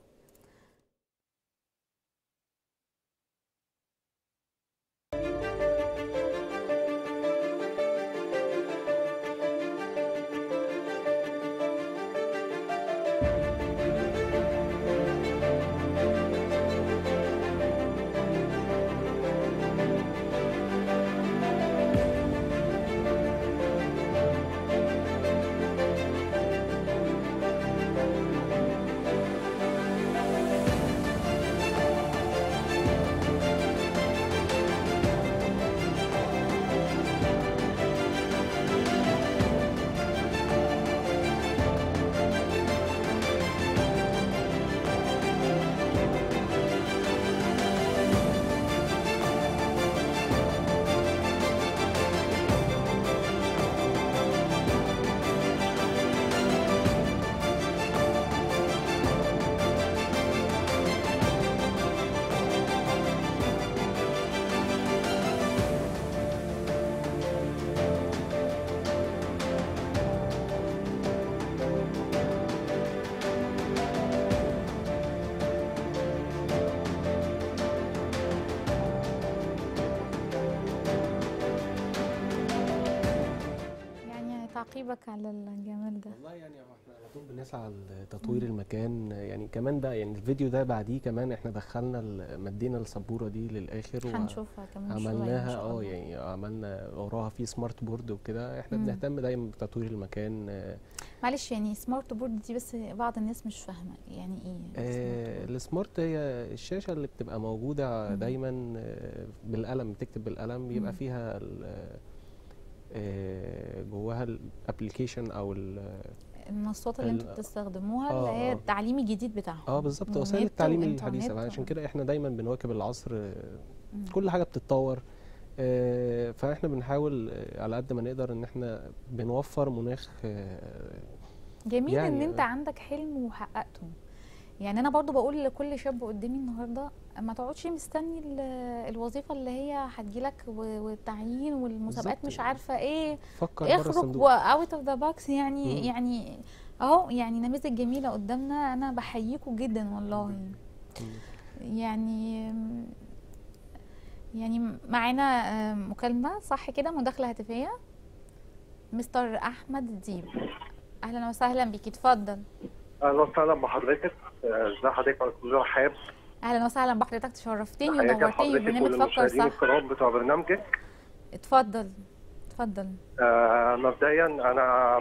تعقيبك على الجمال ده
والله يعني هو احنا على طول بنسعى لتطوير المكان يعني كمان بقى يعني الفيديو ده بعديه كمان احنا دخلنا ال- مدينا السبوره دي للاخر و-
هنشوفها كمان شويه
عملناها
إن شاء
اه
الله.
يعني عملنا وراها في سمارت بورد وكده احنا
مم.
بنهتم دايما بتطوير المكان آه،
معلش يعني سمارت بورد دي بس بعض الناس مش فاهمه يعني ايه
آه،
سمارت
السمارت هي الشاشه اللي بتبقى موجوده
مم.
دايما آه، بالقلم بتكتب بالقلم بيبقى
مم.
فيها ال- آه، جواها الابلكيشن او ال-
المنصات اللي انتوا
ال-
بتستخدموها
آه،
اللي هي
آه.
التعليم الجديد بتاعهم
اه بالظبط وسائل
ونت
التعليم
وإنترنت
الحديثه
و-
عشان كده احنا دايما بنواكب العصر آه،
مم.
كل حاجه بتتطور آه، فاحنا بنحاول آه، على قد ما نقدر ان احنا بنوفر مناخ آه،
جميل ان
يعني
انت
آه.
عندك حلم وحققته يعني انا برضو بقول لكل شاب قدامي النهارده ما تقعدش مستني ال- الوظيفه اللي هي هتجيلك و- والتعيين والمسابقات
بالظبط.
مش عارفه ايه
فكر بره
اخرج
الصندوق
اوت اوف ذا بوكس يعني
مم.
يعني اهو يعني نماذج جميله قدامنا انا بحييكوا جدا والله
مم.
يعني يعني معانا آه، مكالمه صح كده مداخله هاتفيه مستر احمد الديب اهلا وسهلا بيك اتفضل
اهلا وسهلا بحضرتك آه، ازي حضرتك يا استاذ رحاب
اهلا وسهلا بحضرتك تشرفتني
تحياتي
ونورتني
لحضرتك
برنامج فكر
وللمشاهدين
صح
الكرام بتوع برنامجك
اتفضل اتفضل
آه، مبدئيا انا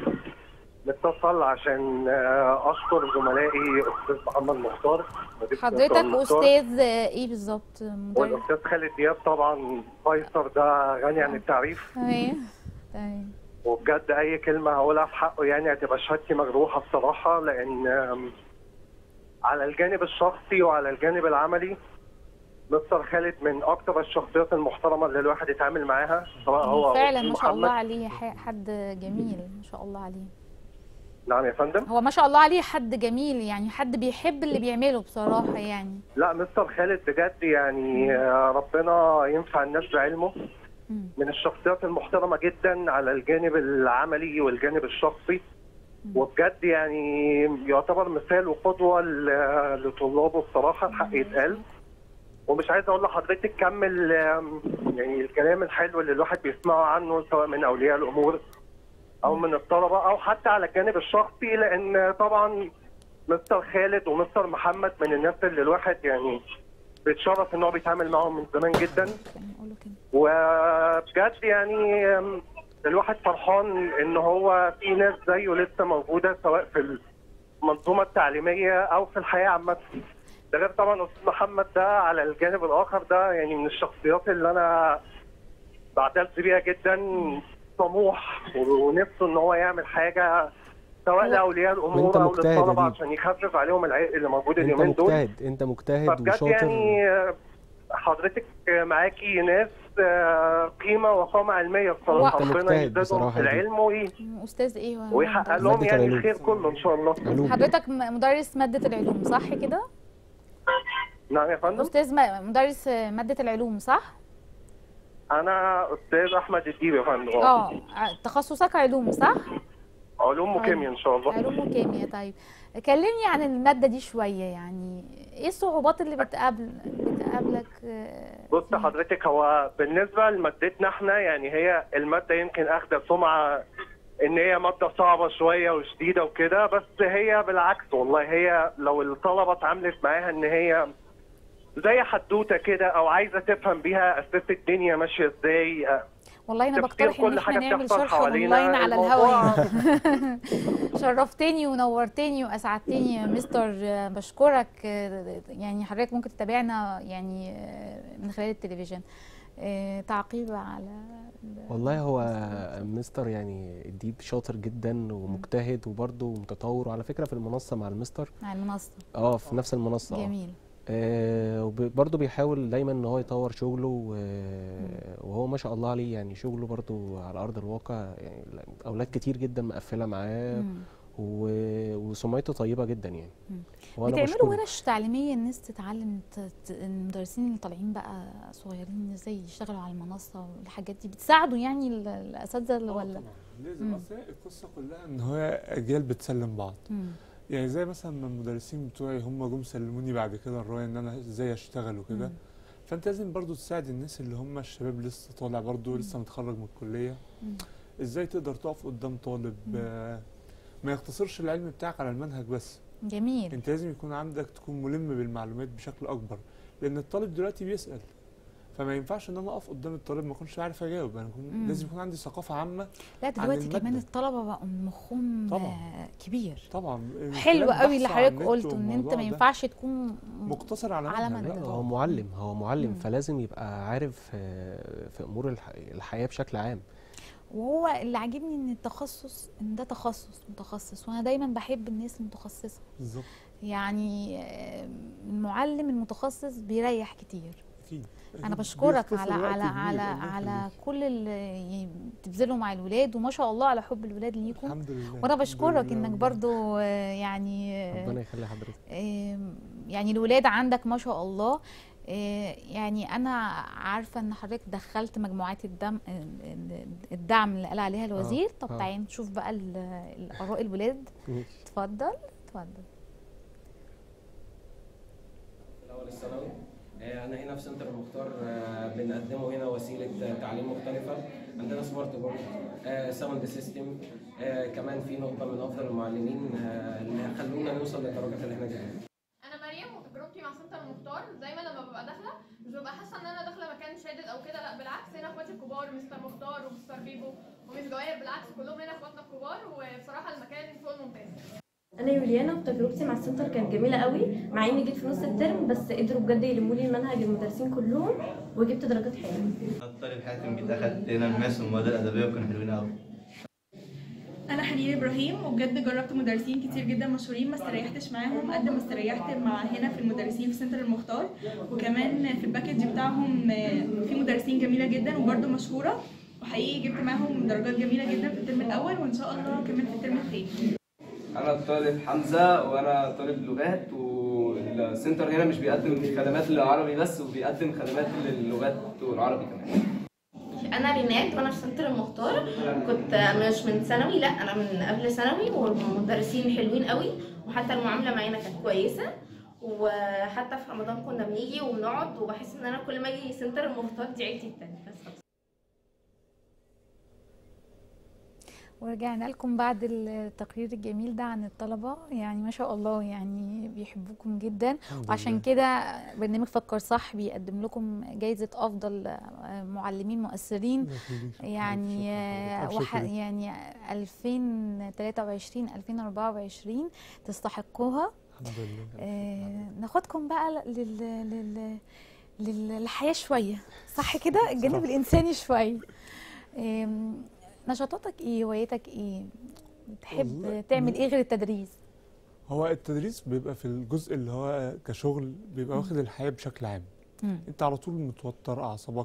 متصل عشان آه، اشكر زملائي استاذ محمد مختار مدير
حضرتك
دكتور مختار،
استاذ آه، ايه بالظبط مدرب
والاستاذ خالد دياب طبعا قيصر ده غني عن التعريف
تمام تمام
وبجد اي كلمه هقولها في حقه يعني هتبقى شهادتي مجروحه بصراحه لان آم، على الجانب الشخصي وعلى الجانب العملي مستر خالد من اكتر الشخصيات المحترمه اللي الواحد يتعامل معاها سواء هو أو
فعلا
أستاذ
ما شاء الله
محمد.
عليه ح- حد جميل ما شاء الله عليه
نعم يا فندم
هو ما شاء الله عليه حد جميل يعني حد بيحب اللي بيعمله بصراحة يعني
لا مستر خالد بجد يعني آه، ربنا ينفع الناس بعلمه
مم.
من الشخصيات المحترمه جدا على الجانب العملي والجانب الشخصي وبجد يعني يعتبر مثال وقدوه ل- لطلابه بصراحه الحق يتقال ومش عايز اقول لحضرتك كمل آم، يعني الكلام الحلو اللي الواحد بيسمعه عنه سواء من اولياء الامور او من الطلبه او حتى على الجانب الشخصي لان طبعا مستر خالد ومستر محمد من الناس اللي الواحد يعني بيتشرف ان هو بيتعامل معاهم من زمان جدا
كان يقولوا كده
وبجد يعني أم، الواحد فرحان ان هو في ناس زيه لسه موجوده سواء في المنظومه التعليميه او في الحياه عامه ده غير طبعا استاذ محمد ده على الجانب الاخر ده يعني من الشخصيات اللي انا بعتز بيها جدا طموح ونفسه ان هو يعمل حاجه سواء
هو-
لاولياء
وأنت
الامور او
مجتهد يا
للطلبه
ديب.
عشان يخفف عليهم العبء اللي موجود
انت
اليومين دول
مجتهد انت مجتهد
فبجد
وشاطر
يعني آه، حضرتك معاكي ناس آه، قيمه وقامه علميه بصراحه
أنت
ربنا
مجتهد
يزيدهم
بصراحة
في
دي.
العلم وي-
أستاذ إيه هو
ويحقق
مدرس؟
لهم
مادة
يعني
العلوم.
الخير كله ان شاء الله
علوم
حضرتك م- مدرس مادة العلوم صح كده؟
نعم يا فندم
أستاذ م- مدرس آه، مادة العلوم صح؟
انا استاذ احمد الديب يا فندم
اه ع- تخصصك علوم صح؟
علوم وكيمياء ان شاء الله
علوم وكيمياء طيب كلمني عن المادة دي شوية يعني ايه الصعوبات اللي بتقابل بتقابلك آه،
بص
فيها؟
حضرتك هو بالنسبه لمادتنا احنا يعني هي الماده يمكن اخده سمعه ان هي ماده صعبه شويه وشديده وكده بس هي بالعكس والله هي لو الطلبه اتعاملت معاها ان هي زي حدوته كده او عايزه تفهم بيها اساس الدنيا ماشيه ازاي آه،
والله انا
تفسير
بقترح ان
كل
احنا
حاجة
نعمل
بتحصل
شرح
حوالينا
اونلاين على
الموضوع-
الهواء شرفتني ونورتني واسعدتني يا مستر آه، بشكرك آه، يعني حضرتك ممكن تتابعنا يعني آه، من خلال التلفزيون آه، تعقيب على ال-
والله هو مستر يعني الديب شاطر جدا ومجتهد وبرضه متطور وعلى فكره في المنصه مع المستر
مع المنصه
اه في نفس المنصه اه
جميل
آه وبرضه بيحاول دايما ان هو يطور شغله و- وهو ما شاء الله عليه يعني شغله برضه على ارض الواقع يعني اولاد كتير جدا مقفله معاه
مم.
و- وسمعته طيبه جدا يعني
مم.
وانا
بتعملوا
بشكره
ورش تعليميه الناس تتعلم ت- ت- المدرسين اللي طالعين بقى صغيرين ازاي يشتغلوا على المنصه والحاجات دي بتساعدوا يعني ال- الاساتذه اللي ولا
لازم
مم.
اصل هي القصه كلها ان هو اجيال بتسلم بعض
مم.
يعني زي مثلا ما المدرسين بتوعي هم جم سلموني بعد كده الرايه ان انا ازاي اشتغل وكده
مم.
فانت لازم برضو تساعد الناس اللي هم الشباب لسه طالع برضو لسه متخرج من الكليه
مم.
ازاي تقدر تقف قدام طالب آه، ما يقتصرش العلم بتاعك على المنهج بس
جميل
انت لازم يكون عندك تكون ملم بالمعلومات بشكل اكبر لان الطالب دلوقتي بيسال فما ينفعش ان انا اقف قدام الطالب ما اكونش عارف اجاوب انا أكون
مم.
لازم يكون عندي ثقافه عامه
لا دلوقتي
المادة.
كمان الطلبه بقوا مخهم
طبعا.
آه، كبير
طبعا
حلو
الكلام
قوي اللي
بحث على
حضرتك
النت
قلته ان انت
والموضوع
ما
ده
ينفعش تكون
مقتصر على
على
منهج
منهج.
لا
هو
طبعا.
معلم هو معلم
مم.
فلازم يبقى عارف آه، في امور الح- الحياه بشكل عام
وهو اللي عاجبني ان التخصص ان ده تخصص متخصص وانا دايما بحب الناس المتخصصه
بالظبط
يعني آه، المعلم المتخصص بيريح كتير
اكيد
انا
أكيد.
بشكرك
بيختصر
على
وقت
على
كبير،
على
الله
على
يخليك.
كل اللي بتبذله مع الولاد وما شاء الله على حب الولاد ليكم
الحمد لله
وانا
الحمد
بشكرك
لله
انك
والله.
برضو آه، يعني آه،
ربنا يخلي حضرتك
آم، يعني الولاد عندك ما شاء الله آه، يعني انا عارفه ان حضرتك دخلت مجموعات الدم الدعم اللي قال عليها الوزير طب
آه.
تعالي نشوف بقى ال- الاراء الولاد
ماشي.
اتفضل اتفضل
الاول الثانوي آه، انا هنا في سنتر المختار آه، بنقدمه هنا وسيله آه، تعليم مختلفه عندنا سمارت بورد آه، ساوند سيستم آه، كمان في نقطه من افضل المعلمين آه، اللي خلونا نوصل للدرجات اللي احنا جايبينها
انا مريم وتجربتي مع سنتر المختار دايما لما ببقى داخله مش ببقى حاسه ان انا داخله مكان شادد او كده لا بالعكس هنا اخواتي الكبار مستر مختار ومستر بيبو ومس جواهر بالعكس كلهم هنا اخواتنا الكبار وبصراحه المكان فوق الممتاز
انا يوليانا وتجربتي مع السنتر كانت جميله قوي مع اني جيت في نص الترم بس قدروا بجد يلموا لي المنهج المدرسين كلهم وجبت درجات حلوه
الطالب حاتم جيت اخدت هنا الماس والمواد الادبيه وكانوا حلوين قوي
انا حنين ابراهيم وبجد جربت مدرسين كتير جدا مشهورين ما استريحتش معاهم قد ما استريحت مع هنا في المدرسين في سنتر المختار وكمان في الباكج بتاعهم آه، في مدرسين جميله جدا وبرده مشهوره وحقيقي جبت معاهم درجات جميله جدا في الترم الاول وان شاء الله كمان في الترم الثاني
انا الطالب حمزه وانا طالب لغات والسنتر هنا مش بيقدم خدمات للعربي بس وبيقدم خدمات للغات والعربي كمان
انا رينات وانا في سنتر المختار كنت مش من ثانوي لا انا من قبل ثانوي والمدرسين حلوين قوي وحتى المعامله معانا كانت كويسه وحتى في رمضان كنا بنيجي وبنقعد وبحس ان انا كل ما اجي سنتر المختار دي عيلتي التانية بس
ورجعنا لكم بعد التقرير الجميل ده عن الطلبة يعني ما شاء الله يعني بيحبوكم جدا
الحمد
وعشان
لله.
كده برنامج فكر صح بيقدم لكم جايزة أفضل آه، معلمين مؤثرين يعني آه،
ألف
وح
شكر.
يعني 2023 2024 تستحقوها
الحمد لله
آه، ناخدكم بقى لل... لل... لل- للحياة شوية صح كده الجانب الإنساني شوية آم، نشاطاتك ايه هوايتك ايه بتحب
والله
تعمل
م-
ايه غير التدريس
هو التدريس بيبقى في الجزء اللي هو كشغل بيبقى
مم.
واخد الحياه بشكل عام
مم.
انت على طول متوتر اعصابك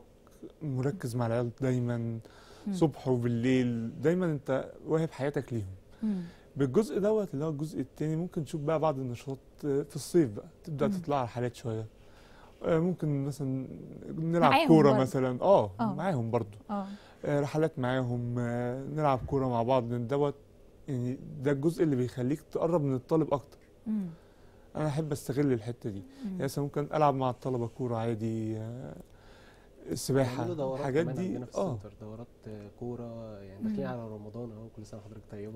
مركز مع العيال دايما
مم.
صبح وبالليل دايما انت واهب حياتك ليهم
مم.
بالجزء دوت اللي هو الجزء التاني ممكن تشوف بقى بعض النشاطات في الصيف بقى تبدا
مم.
تطلع على حالات شويه آه، ممكن مثلا نلعب
معاهم
كوره
برضه.
مثلا اه
آه.
معاهم برضو
اه
آه، رحلات معاهم آه، نلعب كوره مع بعض لأن دوت يعني ده الجزء اللي بيخليك تقرب من الطالب اكتر
مم.
انا احب استغل الحته دي
مم.
يعني مثلا ممكن العب مع الطلبه كوره عادي آه، السباحه
بيعملوا دورات
الحاجات
كمان
دي
عندنا في
اه
السنتر دورات آه، كوره يعني داخلين
مم.
على رمضان اهو كل سنه وحضرتك طيبه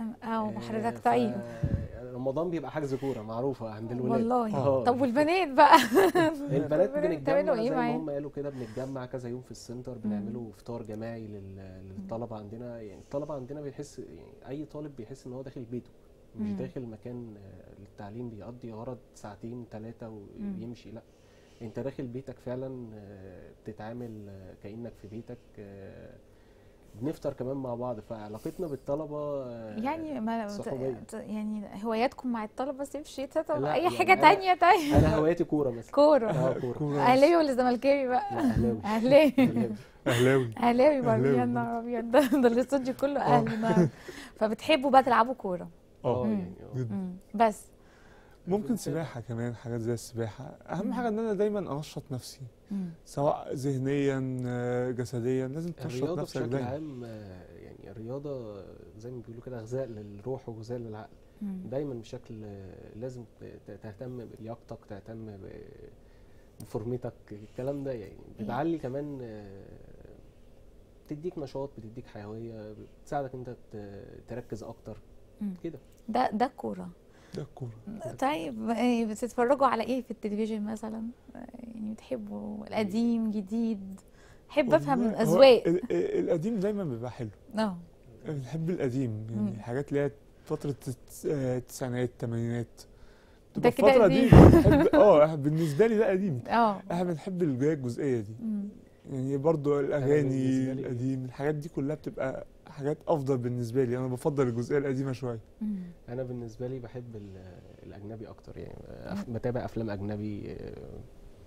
اه
آه،
حضرتك
ف-
طيب
رمضان بيبقى حجز كوره معروفه عند الولاد
والله
آه.
طب والبنات بقى
البنات
بتعملوا
بنتجمع
ايه
زي ما
معاهم
هم قالوا كده بنتجمع كذا يوم في السنتر بنعملوا فطار جماعي لل- للطلبه عندنا يعني الطلبه عندنا بيحس يعني اي طالب بيحس ان هو داخل بيته مش
مم.
داخل مكان آه، للتعليم بيقضي غرض ساعتين ثلاثه
مم.
ويمشي لا انت داخل بيتك فعلا آه، بتتعامل آه، كانك في بيتك آه، بنفطر كمان مع بعض فعلاقتنا بالطلبه آه،
يعني ما
صحوبيه
يعني هواياتكم مع الطلبه صيف شتاء طب
لا،
اي
يعني
حاجه
أنا-
تانية طيب
انا هواياتي كوره مثلا
كوره
اه كوره
اهلاوي ولا زملكاوي بقى
لا، أهلاوي.
اهلاوي
أهلاوي.
اهلاوي
اهلاوي برضه
أهلاوي
يا نهار ابيض ده ده الاستوديو كله اهلي النهارده فبتحبوا بقى تلعبوا كوره
اه
مم.
يعني آه.
جدا.
مم. بس
ممكن سباحه كمان حاجات زي السباحه اهم
مم.
حاجه ان انا دايما انشط نفسي
مم.
سواء ذهنيا آه، جسديا لازم تنشط
الرياضة
نفسك
بشكل
دايما
عام آه، يعني الرياضة زي ما بيقولوا كده غذاء للروح وغذاء للعقل
مم.
دايما بشكل آه، لازم ت- تهتم بلياقتك تهتم ب- بفورمتك الكلام ده يعني بتعلي كمان آه، بتديك نشاط بتديك حيويه بتساعدك انت ت- تركز اكتر
مم.
كده
ده ده الكوره
ده الكوره
طيب إيه بتتفرجوا على ايه في التلفزيون مثلا يعني بتحبوا القديم جديد حب افهم
والله هو
الاذواق
ال- ال- القديم دايما بيبقى حلو
اه
بنحب القديم يعني
مم.
الحاجات اللي هي فترة التس- آه، التسعينات الثمانينات
ده
تبقى
كده
الفترة دي
قديم.
بنحب اه بالنسبة لي ده قديم
اه
احنا بنحب الجاية الجزئية دي
مم.
يعني برضو الاغاني
بالنسبة لي-
القديم الحاجات دي كلها بتبقى حاجات افضل بالنسبة لي انا بفضل الجزئية القديمة شوية
مم.
انا بالنسبه لي بحب ال- الاجنبي اكتر يعني أف- بتابع افلام اجنبي آه،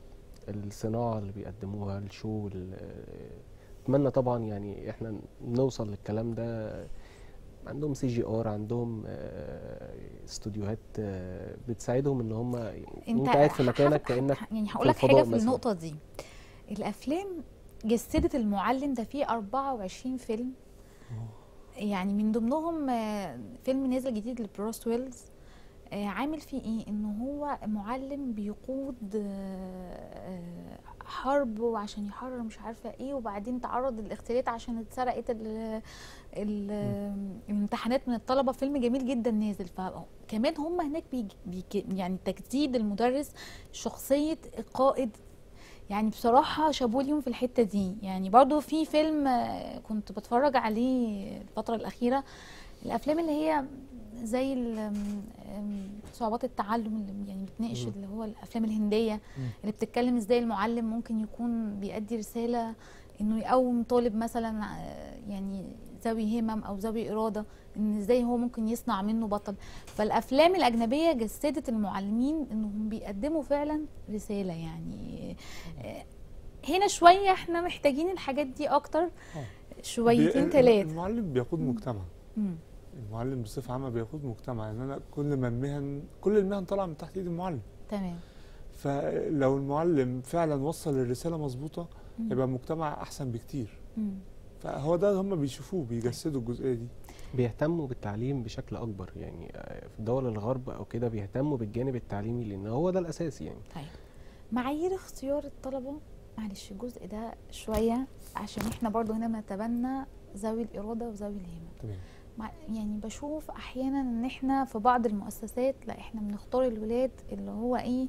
الصناعه اللي بيقدموها الشو ال- آه، اتمنى طبعا يعني احنا نوصل للكلام ده عندهم سي جي ار عندهم آه، استوديوهات آه، بتساعدهم ان هم انت قاعد في مكانك
هف-
كانك
يعني
في
هقول لك حاجه
الفضاء
في
مثلاً.
النقطه دي الافلام جسدت المعلم ده فيه 24 فيلم يعني من ضمنهم آه، فيلم نازل جديد لبروس ويلز آه، عامل فيه ايه ان هو معلم بيقود آه، آه، حرب وعشان يحرر مش عارفه ايه وبعدين تعرض للاغتيالات عشان اتسرقت ال ال الامتحانات من الطلبه فيلم جميل جدا نازل فكمان هم هناك بيج بيج يعني تجديد المدرس شخصيه القائد يعني بصراحة شابوه ليهم في الحتة دي يعني برضو في فيلم آه، كنت بتفرج عليه الفترة الأخيرة الأفلام اللي هي زي ال- آم، آم، صعوبات التعلم اللي يعني بتناقش
مم.
اللي هو الأفلام الهندية اللي بتتكلم ازاي المعلم ممكن يكون بيأدي رسالة انه يقوم طالب مثلا آه، يعني ذوي همم او ذوي اراده ان ازاي هو ممكن يصنع منه بطل فالافلام الاجنبيه جسدت المعلمين انهم بيقدموا فعلا رساله يعني آه، هنا شويه احنا محتاجين الحاجات دي اكتر شويتين
بي-
ثلاثه
المعلم بيقود مجتمع المعلم بصفة عامة بيقود مجتمع يعني أنا كل ما المهن كل المهن طالعة من تحت إيد المعلم
تمام
فلو المعلم فعلا وصل الرسالة مظبوطة
مم.
يبقى المجتمع أحسن بكتير
مم.
فهو ده هم بيشوفوه بيجسدوا الجزئية دي
بيهتموا بالتعليم بشكل اكبر يعني آه، في دول الغرب او كده بيهتموا بالجانب التعليمي لان هو ده الاساس يعني
طيب معايير اختيار الطلبة معلش الجزء ده شوية عشان احنا برضو هنا بنتبنى ذوي الإرادة وذوي الهمم
تمام
مع يعني بشوف أحيانا إن احنا في بعض المؤسسات لا احنا بنختار الولاد اللي هو ايه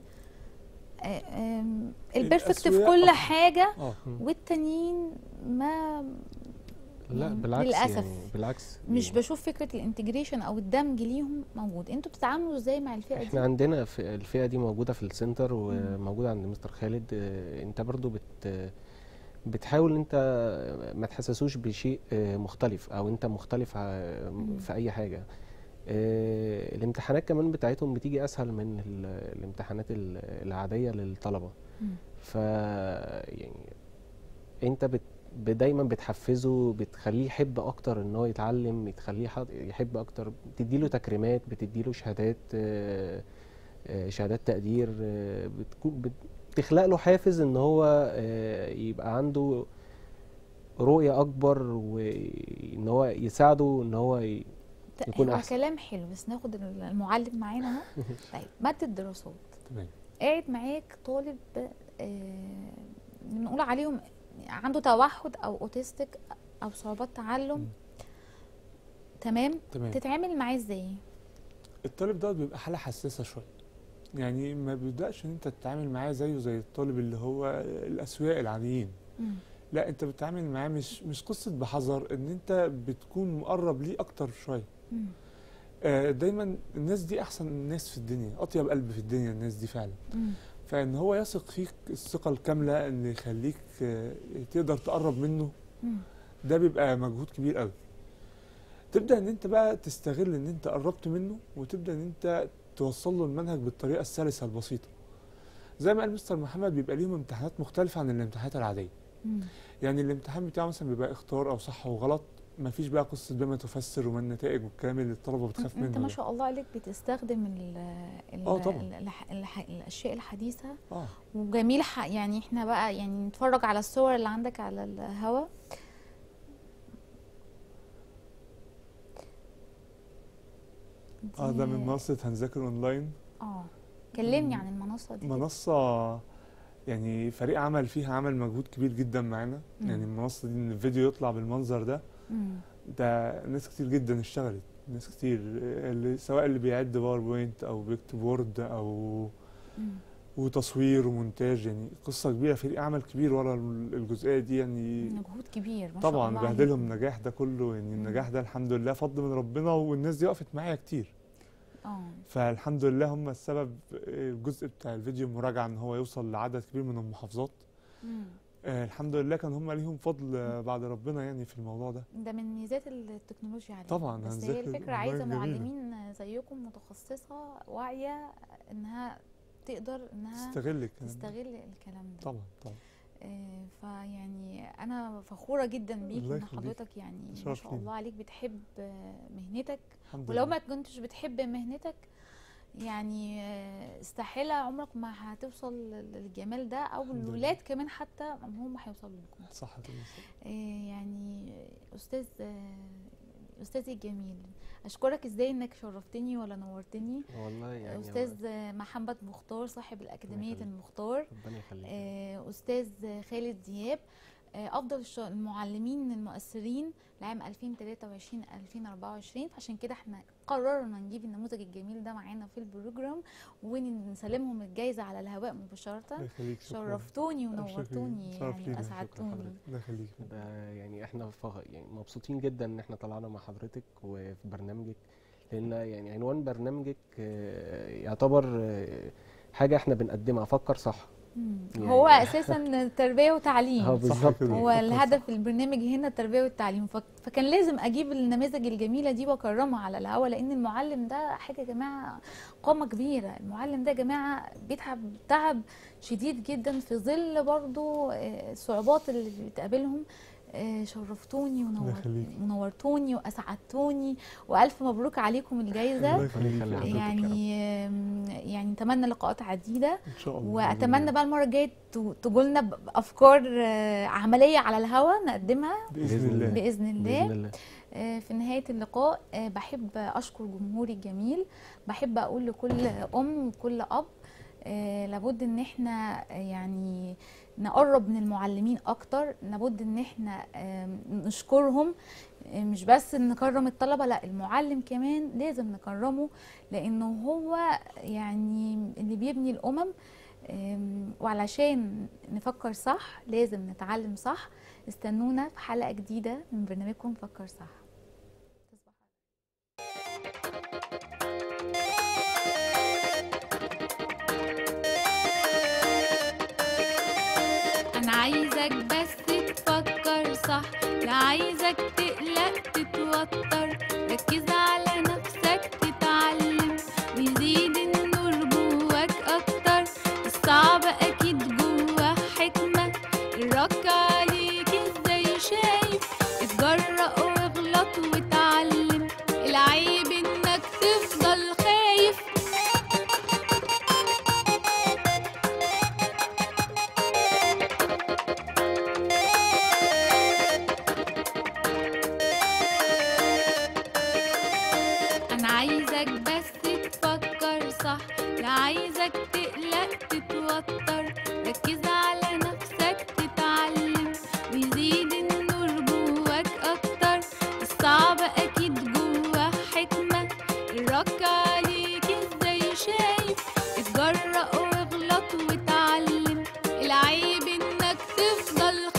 آه، آم، البرفكت في
الأسوياء
كل
أكتر.
حاجة
آه.
والتانيين ما
لا
يعني
بالعكس
للأسف
يعني بالعكس
مش بشوف فكرة الانتجريشن أو الدمج ليهم موجود انتوا بتتعاملوا ازاي مع الفئة دي؟
احنا عندنا في الفئه دي موجوده في السنتر وموجوده عند مستر خالد آه، انت برضو بت بتحاول ان انت ما تحسسوش بشيء آه، مختلف او انت مختلف ع- في اي حاجه آه، الامتحانات كمان بتاعتهم بتيجي اسهل من ال- الامتحانات ال- العاديه للطلبه
مم.
ف يعني انت بت ب- دايما بتحفزه بتخليه يحب اكتر ان هو يتعلم بتخليه حد- يحب اكتر بتديله تكريمات بتديله شهادات آه، آه، شهادات تقدير آه، بتكون بت- بتخلق له حافز ان هو آه، يبقى عنده رؤية اكبر وان هو يساعده ان هو ي- يكون
هو
احسن
كلام حلو بس ناخد المعلم معانا اهو طيب مادة دراسات
تمام
قاعد معاك طالب آه، بنقول عليهم عنده توحد او اوتيستيك او صعوبات تعلم تمام
تمام.
تتعامل معاه ازاي
الطالب دوت بيبقى حالة حساسة شوية يعني ما بيبدأش ان انت تتعامل معاه زيه زي الطالب اللي هو الاسوياء العاديين
مم.
لا انت بتتعامل معاه مش مش قصة بحذر ان انت بتكون مقرب ليه اكتر شوية
مم.
آه، دايما الناس دي احسن الناس في الدنيا اطيب قلب في الدنيا الناس دي فعلا
مم.
فان هو يثق فيك الثقة الكاملة ان يخليك آه، تقدر تقرب منه
مم.
ده بيبقى مجهود كبير قوي تبدا ان انت بقى تستغل ان انت قربت منه وتبدا ان انت توصل له المنهج بالطريقه السلسه البسيطه زي ما قال مستر محمد بيبقى ليهم امتحانات مختلفه عن الامتحانات العاديه
مم.
يعني الامتحان بتاعه مثلا بيبقى اختار او صح وغلط مفيش بقى قصه بما تفسر وما النتائج والكلام اللي الطلبه بتخاف منه
انت ما
ده.
شاء الله عليك بتستخدم ال ال
آه طبعاً.
ال- الح- الح- الاشياء الحديثه
اه
وجميل ح- يعني احنا بقى يعني نتفرج على الصور اللي عندك على الهوا
اه ده
دي-
من منصه هنذاكر اونلاين
اه كلمني عن المنصه دي
منصه يعني فريق عمل فيها عمل مجهود كبير جدا معانا
مم.
يعني المنصه دي ان الفيديو يطلع بالمنظر ده
مم.
ده ناس كتير جدا اشتغلت ناس كتير اللي سواء اللي بيعد باوربوينت او بيكتب وورد او
مم.
وتصوير ومونتاج يعني قصه كبيره فريق عمل كبير ورا الجزئيه دي يعني
مجهود كبير ما شاء
طبعا
الله
بهدلهم
عليكم.
النجاح ده كله يعني النجاح ده الحمد لله فضل من ربنا والناس دي وقفت معايا كتير
اه
فالحمد لله هم السبب الجزء بتاع الفيديو المراجعه ان هو يوصل لعدد كبير من المحافظات
مم.
آه الحمد لله كان هم ليهم فضل آه، بعد ربنا يعني في الموضوع ده
ده من ميزات التكنولوجيا علينا
طبعا،
بس
هنذاكر
هي الفكرة
الأونلاين
عايزة
جميلة.
معلمين زيكم متخصصة واعية انها تقدر انها
تستغل الكلام ده.
تستغل الكلام ده
طبعا طبعا
آه، فيعني انا فخورة جدا بيك
الله
ان
يخليك.
حضرتك يعني ما
شرف
شاء
لينا.
الله عليك بتحب آه، مهنتك
الحمد
ولو
لله.
ما كنتش بتحب مهنتك يعني آه، استحالة عمرك ما هتوصل للجمال ده او
الحمد لله.
الولاد كمان حتى هم هيوصلوا لكم
صح كده
آه، يعني استاذ آه، استاذي الجميل اشكرك ازاي انك شرفتني ولا نورتني
والله يعني
استاذ آه، محمد مختار صاحب الاكاديميه
يخليك.
المختار
ربنا يخليك
آه، استاذ خالد دياب آه، افضل الش- المعلمين المؤثرين لعام 2023 2024 فعشان كده احنا قررنا نجيب النموذج الجميل ده معانا في البروجرام ونسلمهم الجائزه على الهواء مباشره
الله يخليك شكرا
شرفتوني
أبشر
ونورتوني
شرف
يعني
لينا، شكرا
اسعدتوني
حضرتك. الله يخليك
ده يعني احنا فخ... يعني مبسوطين جدا ان احنا طلعنا مع حضرتك وفي برنامجك لان يعني عنوان برنامجك آه، يعتبر آه، حاجه احنا بنقدمها فكر صح
مم.
يعني-
هو اساسا تربيه وتعليم
اه بالظبط
هو الهدف البرنامج هنا التربيه والتعليم فك- فكان لازم اجيب النماذج الجميله دي واكرمها على الهوا لان المعلم ده حاجه يا جماعه قامه كبيره المعلم ده يا جماعه بيتعب تعب شديد جدا في ظل برضو آه، الصعوبات اللي بتقابلهم آه، شرفتوني
الله
ونور-
يخليك.
ونورتوني واسعدتوني والف مبروك عليكم الجائزه
الله يخليك يا حضرتك.
يعني آم، يعني نتمنى لقاءات عديده
ان شاء الله
واتمنى بقى المره الجايه تجوا لنا بافكار آه، عمليه على الهوا نقدمها
باذن الله
باذن الله,
باذن الله
آه، في نهايه اللقاء آه، بحب اشكر جمهوري الجميل بحب اقول لكل ام وكل اب آه، لابد ان احنا آه، يعني نقرب من المعلمين اكتر لابد ان احنا آم، نشكرهم آه، مش بس نكرم الطلبه لا المعلم كمان لازم نكرمه لانه هو يعني اللي بيبني الامم آم، وعلشان نفكر صح لازم نتعلم صح استنونا في حلقه جديده من برنامجكم فكر صح
انا عايزك بس تفكر صح لا عايزك تقلق تتوتر ركز على نفسك تتعلم ويزيد النور جواك اكتر الصعب اكيد جواه حكمة الرك عليك ازاي شايف اتجرأ واغلط واتعلم العيب انك تفضل خايف انا عايزك بس تفكر صح لا عايزك تقلق تتوتر ركز على نفسك تتعلم ويزيد النور جواك اكتر الصعب اكيد جواه حكمة الرك عليك ازاي شايف اتجرأ واغلط واتعلم العيب انك تفضل